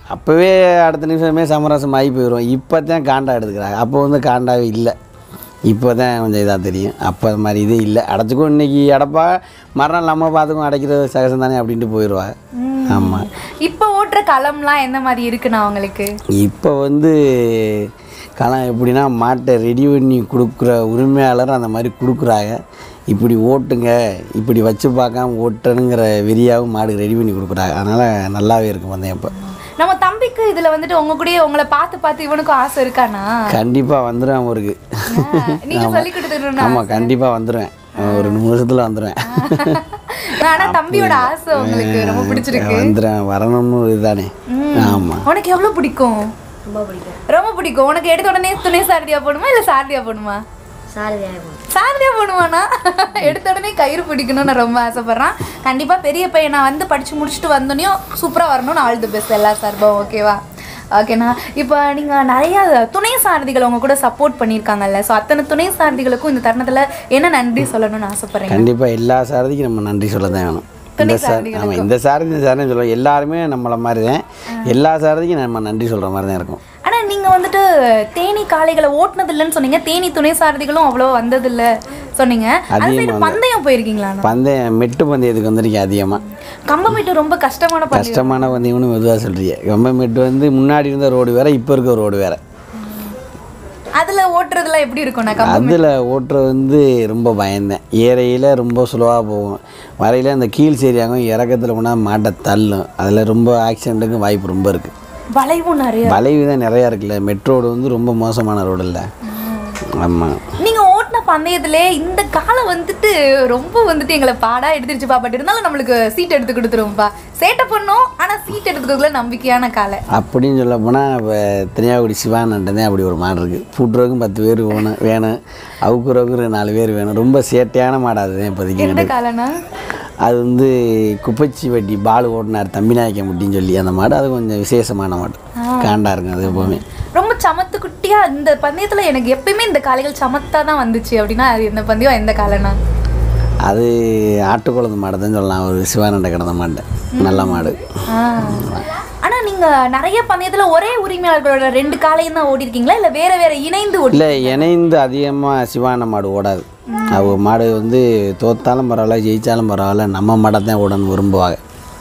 அப்போவே அடுத்த நிமிஷமே சமரசம் ஆகி போயிடும் இப்போ தான் காண்டா எடுத்துக்கிறாங்க அப்போ வந்து காண்டாவே இல்லை இப்போ தான் கொஞ்சம் இதாக தெரியும் அப்போ அது மாதிரி இதே இல்லை அடைச்சிக்கும் இன்றைக்கி அடைப்பா மறுநாள் நம்ம பார்த்துக்கும் அடைக்கிறது சகசம் தானே அப்படின்ட்டு போயிடுவா ஆமாம் இப்போ ஓட்டுற களம்லாம் எந்த மாதிரி இருக்குண்ணா உங்களுக்கு இப்போ வந்து களம் எப்படின்னா மாட்டை ரெடி பண்ணி கொடுக்குற உரிமையாளர் அந்த மாதிரி கொடுக்குறாங்க இப்படி ஓட்டுங்க இப்படி வச்சு பார்க்காம ஓட்டணுங்கிற வெறியாகவும் மாடு ரெடி பண்ணி கொடுக்குறாங்க அதனால் நல்லாவே இருக்கும் பந்தயம் இப்போ நம்ம தம்பிக்கு இதுல வந்துட்டு உங்க கூடயே உங்களை பார்த்து பார்த்து இவனுக்கும் ஆசை இருக்கானா கண்டிப்பாக வந்துடுவேன் அவருக்கு நீங்க சொல்லி கொடுத்துருந்தா ஆமாம் கண்டிப்பாக வந்துடுவேன் ஒரு ரெண்டு மூணு வருஷத்தில் வந்துடுவேன் ஆனா தம்பியோட ஆசை உங்களுக்கு ரொம்ப பிடிச்சிருக்கு வந்துடுவேன் வரணும்னு இதுதானே ஆமாம் உனக்கு எவ்வளவு பிடிக்கும் ரொம்ப பிடிக்கும் ரொம்ப பிடிக்கும் உனக்கு எடுத்த உடனே துணை சாரதியா போடுமா இல்ல சாரதியா போடுமா சாரதியாக போகும் சாரதியா போடுவானா எடுத்த உடனே கயிறு பிடிக்கணும்னு நான் ரொம்ப ஆசைப்படுறான் கண்டிப்பா பெரிய பையன் நான் வந்து படிச்சு முடிச்சுட்டு வந்தோடனையும் சூப்பரா வரணும்னு ஆல் தி பெஸ்ட் எல்லா சார்பும் ஓகேவா ஓகேண்ணா இப்போ நீங்கள் நிறைய துணை சாரதிகள் உங்க கூட சப்போர்ட் பண்ணியிருக்காங்கல்ல ஸோ அத்தனை துணை சாரதிகளுக்கும் இந்த தருணத்தில் என்ன நன்றி சொல்லணும்னு ஆசைப்படுறீங்க கண்டிப்பாக எல்லா சாரதிக்கும் நம்ம நன்றி சொல்ல தான் வேணும் இந்த சார் ஆமாம் இந்த சாரதி இந்த சாரதி சொல்லுவோம் எல்லாருமே நம்மளை மாதிரி தான் எல்லா சாரதிக்கும் நம்ம நன்றி சொல்கிற மாதிரி தான் இருக்கும் ஆனா நீங்க வந்துட்டு தேனி காளைகளை ஓட்டுனது இல்லைன்னு சொன்னீங்க தேனி துணை சாரதிகளும் அவ்வளோ வந்ததில்ல சொன்னீங்க அந்த சைடு பந்தயம் போயிருக்கீங்களா பந்தயம் மெட்டு பந்தயத்துக்கு வந்திருக்கேன் அதிகமாக கம்பமேட்டு ரொம்ப கஷ்டமான பந்தயம் கஷ்டமான பந்தயம்னு மெதுவாக சொல்கிறீங்க ரொம்ப மெட்டு வந்து முன்னாடி இருந்த ரோடு வேறு இப்போ இருக்க ரோடு வேறு அதுல ஓட்டுறதுலாம் எப்படி இருக்கும் நான் கம்பம் அதில் ஓட்டுறது வந்து ரொம்ப பயந்தேன் ஏறையில் ரொம்ப ஸ்லோவாக போகும் வரையில் அந்த கீழ் சரியாகும் இறக்கத்தில் போனால் மாட்டை தள்ளும் அதில் ரொம்ப ஆக்சிடெண்ட்டுக்கு வாய்ப்பு ரொம்ப இருக்குது வளைவும் நிறைய வளைவு தான் நிறையா இருக்குல்ல மெட்ரோடு வந்து ரொம்ப மோசமான ரோடு இல்லை ஆமாம் நீங்க ஓட்டுன பந்தயத்திலே இந்த காலம் வந்துட்டு ரொம்ப வந்துட்டு எங்களை பாடா எடுத்துருச்சுப்பா பட் இருந்தாலும் நம்மளுக்கு சீட் எடுத்து கொடுத்துருவோம்ப்பா சேட்டை பண்ணோம் ஆனா சீட் எடுத்துக்கிறதுல நம்பிக்கையான காலை அப்படின்னு சொல்ல போனால் இப்போ திருஞாகுடி சிவானன்ட்டு அப்படி ஒரு மாடு இருக்குது பூட்டுறதுக்கும் பத்து பேர் வேணும் வேணும் அவுக்குறவுக்கு நாலு பேர் வேணும் ரொம்ப சேட்டையான மாடு அதுதான் இப்போதைக்கு எந்த காலனா அது வந்து குப்பச்சி வட்டி பால் ஓட்டினார் தம்பிநாயக்கம் அப்படின்னு சொல்லி அந்த மாடு அது கொஞ்சம் விசேஷமான மாடு காண்டா இருக்கும் அது எப்போவுமே ரொம்ப சமத்து குட்டியா இந்த பந்தயத்துல எனக்கு எப்பயுமே இந்த காளைகள் சமத்தா தான் வந்துச்சு அப்படின்னா அது எந்த பந்தயம் எந்த காலனா அது ஆட்டுக்குளத்து மாடு தான் சொல்லலாம் ஒரு சிவானண்ட கிடந்த மாடு நல்ல மாடு ஆனா நீங்க நிறைய பந்தயத்துல ஒரே உரிமையாளர்களோட ரெண்டு காலையும் தான் ஓடி இருக்கீங்களா இல்ல வேற வேற இணைந்து ஓடி இல்லை இணைந்து அதிகமாக சிவான மாடு ஓடாது அவங்க மாடு வந்து தோத்தாலும் பரவாயில்ல ஜெயித்தாலும் பரவாயில்ல நம்ம மாடை தான் ஓடணும் விரும்புவாங்க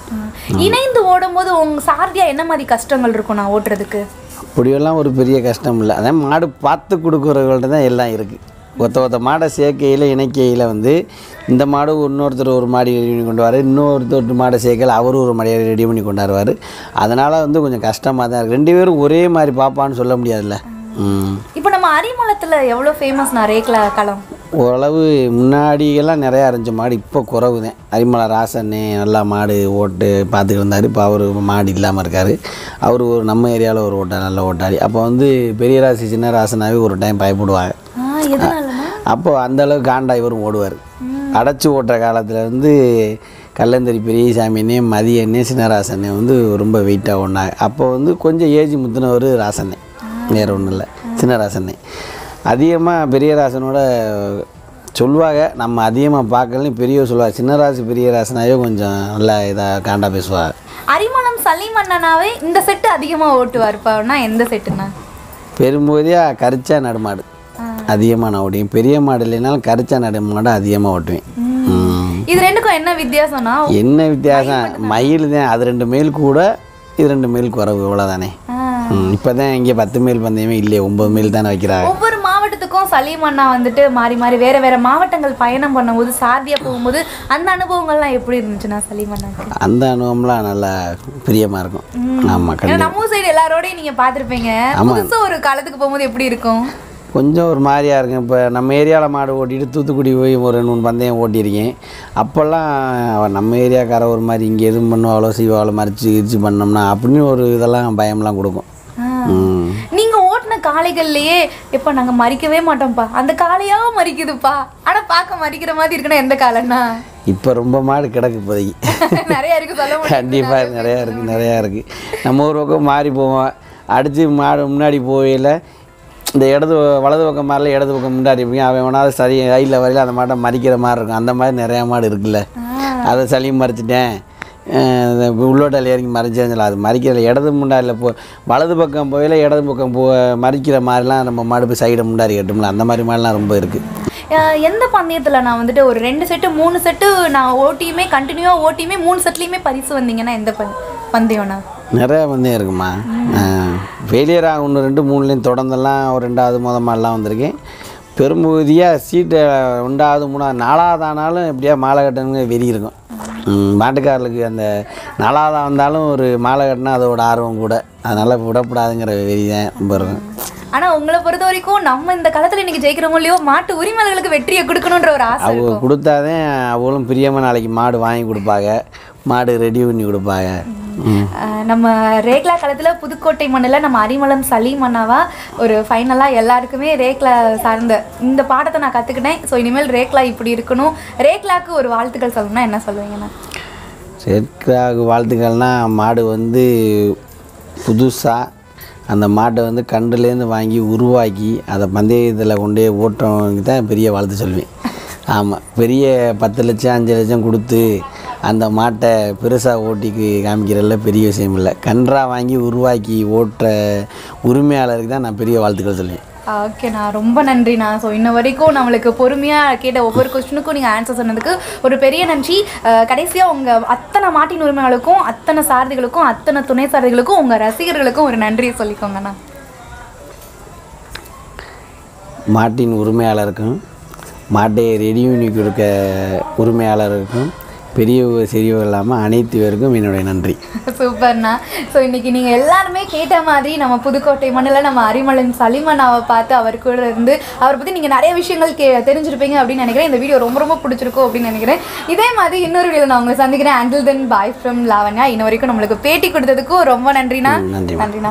இணைந்து ஓடும்போது உங்க சாரதியா என்ன மாதிரி கஷ்டங்கள் இருக்கும் நான் ஓட்டுறதுக்கு அப்படியெல்லாம் ஒரு பெரிய கஷ்டம் இல்லை அதான் மாடு பார்த்து கொடுக்குறவங்கள்ட்ட தான் எல்லாம் இருக்குது ஒருத்த ஒருத்த மாடை சேர்க்கையில் இணைக்கையில் வந்து இந்த மாடு இன்னொருத்தர் ஒரு மாடி ரெடி பண்ணி கொண்டு வர இன்னொருத்தர் மாடை சேர்க்கையில் அவர் ஒரு மாடியை ரெடி பண்ணி கொண்டாடுவார் அதனால் வந்து கொஞ்சம் கஷ்டமாக தான் இருக்குது ரெண்டு பேரும் ஒரே மாதிரி பார்ப்பான்னு சொல்ல முடியாதுல்ல ம் இப்போ நம்ம அரிமளத்துல எவ்வளவு ஃபேமஸ் நான் ரேக்லா களம் ஓரளவு முன்னாடியெல்லாம் நிறையா இருந்துச்சு மாடு இப்போ குறவு தான் அரிமலை ராசன்னு நல்லா மாடு ஓட்டு பார்த்துட்டு இருந்தார் இப்போ அவர் மாடு இல்லாமல் இருக்கார் அவர் ஒரு நம்ம ஏரியாவில் ஒரு ஓட்ட நல்ல ஓட்டாளி அப்போ வந்து பெரிய ராசி சின்ன ராசனாவே ஒரு டைம் பயப்படுவாங்க ஆ எதனாலனா அப்போ அந்த அளவுக்கு காண்டா இவரும் ஓடுவார் அடைச்சி ஓட்டுற காலத்தில் வந்து கல்லந்தரி பெரியசாமினே மதியண்ணே சின்னராசனே வந்து ரொம்ப வெயிட்டாக ஓடினாங்க அப்போ வந்து கொஞ்சம் ஏஜ் முத்தினவர் ராசனே வேறு ஒன்றும் இல்லை சின்னராசனே அதிகமாக பெரிய ராசனோட சொல்லுவாங்க நம்ம அதிகமாக பார்க்கலன்னு பெரிய சொல்லுவாங்க சின்னராசு பெரிய ராசனாவே கொஞ்சம் நல்லா இதாக காண்டா பேசுவாங்க அரிமளம் சலீம் அண்ணனாவே இந்த செட்டு அதிகமா ஓட்டுவாருப்பான்னா எந்த செட்டுண்ணா பெரும்போதியாக கரிச்சா நடுமாடு அதிகமாக நான் ஓட்டுவேன் பெரிய மாடு இல்லைனாலும் கரிச்சா நடுமாடு அதிகமாக ஓட்டுவேன் ம். இது ரெண்டுக்கும் என்ன வித்தியாசம்னா என்ன வித்தியாசம் மயில் தான் அது ரெண்டு மைல் கூட இது ரெண்டு மைல் குறவு இவ்வளோதானே ஆ, இப்போ தான் இங்கே பத்து மைல் பந்தயமே இல்லையே ஒம்பது மைல் தானே வைக்கிறாங்க ஒவ்வொரு மாவட்டத்துக்கும் சலீம் அண்ணா வந்துட்டு மாறி மாறி வேற வேற மாவட்டங்கள் பயணம் பண்ணும்போது சாதியா போகும்போது அந்த அனுபவங்கள்லாம் எப்படி இருந்துச்சுண்ணா சலீம் அண்ணாக்கு அந்த அனுபவம்லாம் நல்லா பிரியமாக இருக்கும் ஆமாம் ஏன்னா கண்டிப்பாக நம்ம ஊர் சைடு எல்லாரோடையும் நீங்க பார்த்திருப்பீங்க புதுசா ஒரு காலத்துக்கு போகும்போது எப்படி இருக்கும் கொஞ்சம் ஒரு மாதிரியா இருக்கும் இப்போ நம்ம ஏரியாவில் மாடு ஓட்டிட்டு தூத்துக்குடி போய் ஒரு ரெண்டு மூணு பந்தயம் ஓட்டியிருக்கேன் அப்போல்லாம் அவன் நம்ம ஏரியாக்கார ஒரு மாதிரி இங்கே எதுவும் பண்ணுவாளோ செய்வாளோ மறிச்சு கிரிச்சு பண்ணோம்னா அப்படின்னு ஒரு இதெல்லாம் பயம்லாம் கொடுக்கும் ஆ. ம் நீங்க ஓட்டுன காளைகள்லயே எப்ப நாங்க மறிக்கவே மாட்டோம்ப்பா அந்த காளையா மறிக்குதுப்பா ஆனா பார்க்க மறிக்கிற மாதிரி இருக்குன்னா எந்த காலம்னா இப்போ ரொம்ப மாடு கிடக்கு இப்போதைக்கு நிறைய இருக்கு சொல்ல முடியும் கண்டிப்பாக நிறையா இருக்குது நிறையா இருக்குது நம்ம ஒரு பக்கம் மாறி போவோம் அடித்து மாடு முன்னாடி போகையில் இந்த இடது வலது பக்கம் மாறல இடது பக்கம் முன்னாடி இருப்பீங்க அவன் வேணாலும் சரி கையில் வரையில அந்த மாட்டை மறிக்கிற மாதிரி இருக்கும் அந்த மாதிரி நிறையா மாடு இருக்குல்ல அதை சளி மறிச்சிட்டேன் அஹ் இந்த உள்ளோட்டால் இறங்கி மறைஞ்சாங்கல்ல அது மறிக்கிற இடது முண்டாரில் போ வலது பக்கம் போயில இடது பக்கம் போ மறிக்கிற மாதிரிலாம் நம்ம மாடு போய் சைடை முண்டாரி கட்டும்ல அந்த மாதிரி மாதிரிலாம் ரொம்ப இருக்குது அஹ் எந்த பந்தயத்தில் நான் வந்துட்டு ஒரு ரெண்டு செட்டு மூணு செட்டு நான் ஓட்டியுமே கண்டினியூவாக ஓட்டியுமே மூணு செட்லேயுமே பரிசு வந்தீங்கன்னா எந்த ப பந்தயம்ண்ணா நிறையா பந்தயம் இருக்குமா ஃபெயிலியராக ஒன்று ரெண்டு மூணுலேயும் தொடர்ந்தெல்லாம் ஒரு ரெண்டாவது முத மாதிரிலாம் வந்திருக்கேன் பெரும்பகுதியாக சீட்டை ரெண்டாவது மூணாவது நாலாவது ஆனாலும் எப்படியா மாலை கட்டணுங்க வெறி இருக்கும் ம், மாட்டுக்காரர்களுக்கு அந்த நாலாவதாக வந்தாலும் ஒரு மாலை கட்டினா அதோட ஆர்வம் கூட அதனால் விடக்கூடாதுங்கிற வெறி தான் ரொம்ப இருக்கும் ஆனால் உங்களை பொறுத்த வரைக்கும் நம்ம இந்த காலத்தில் இன்னைக்கு ஜெயிக்கிறோமோ இல்லையோ மாட்டு உரிமையாளர்களுக்கு வெற்றியை கொடுக்கணுன்ற ஒரு ஆசை அவங்க இருக்கும் கொடுத்தாதான் அவங்களும் பிரியமாக நாளைக்கு மாடு வாங்கி கொடுப்பாங்க மாடு ரெடி பண்ணி கொடுப்பாங்க ம் அஹ் நம்ம ரேக்லா காலத்தில் புதுக்கோட்டை மண்ணில் நம்ம அரிமளம் சலீம் அண்ணாவா ஒரு ஃபைனலாக எல்லாருக்குமே ரேக்லா சார்ந்த இந்த பாடத்தை நான் கற்றுக்கிட்டேன் ஸோ இனிமேல் ரேக்லா இப்படி இருக்கணும் ரேக்லாக்கு ஒரு வாழ்த்துக்கள் சொல்லணும்னா என்ன சொல்லுவீங்கண்ணா சேர்க்காக வாழ்த்துக்கள்னா மாடு வந்து புதுசாக அந்த மாட்டை வந்து கன்றுலேருந்து வாங்கி உருவாக்கி அதை பந்தயத்தில் கொண்டு போய் ஓட்டுறவங்க தான் பெரிய வாழ்த்து சொல்லுவேன் ஆமாம் பெரிய பத்து லட்சம் அஞ்சு லட்சம் கொடுத்து அந்த மாட்டை பெருசாக ஓட்டிக்கு காமிக்கிறதுல பெரிய விஷயம் இல்லை கன்றாக வாங்கி உருவாக்கி ஓட்டுற உரிமையாளருக்கு தான் நான் பெரிய வாழ்த்துக்கள் சொல்லுவேன் ஓகேண்ணா ரொம்ப நன்றிண்ணா ஸோ இன்ன வரைக்கும் நம்மளுக்கு பொறுமையாக கேட்ட ஒவ்வொரு கொஸ்டினுக்கும் நீங்கள் ஆன்சர் சொன்னதுக்கு ஒரு பெரிய நன்றி கடைசியாக உங்கள் அத்தனை மாட்டின் உரிமையாளருக்கும் அத்தனை சாரதிகளுக்கும் அத்தனை துணை சாரதிகளுக்கும் உங்கள் ரசிகர்களுக்கும் ஒரு நன்றியை சொல்லிக்கோங்கண்ணா மாட்டின் உரிமையாளருக்கும் மாட்டை ரெடி பண்ணி கொடுக்க உரிமையாளருக்கும் பெரியவங்க சிறியவங்க இல்லாமல் அனைத்து பேருக்கும் என்னுடைய நன்றி சூப்பர்ண்ணா ஸோ இன்னைக்கு நீங்கள் எல்லாருமே கேட்ட மாதிரி நம்ம புதுக்கோட்டை மண்ணில் நம்ம அரிமளன் சலிமண்ணாவை பார்த்து அவர் கூட இருந்து அவரை பற்றி நீங்கள் நிறைய விஷயங்கள் கே தெரிஞ்சிருப்பீங்க அப்படின்னு நினைக்கிறேன் இந்த வீடியோ ரொம்ப ரொம்ப பிடிச்சிருக்கும் அப்படின்னு நினைக்கிறேன் இதே மாதிரி இன்னொரு வீடியோ நான் உங்களை சந்திக்கிறேன் until then bye from Lavanya இன்ன வரைக்கும் நம்மளுக்கு பேட்டி கொடுத்ததுக்கும் ரொம்ப நன்றிண்ணா ம், நன்றி. நன்றிண்ணா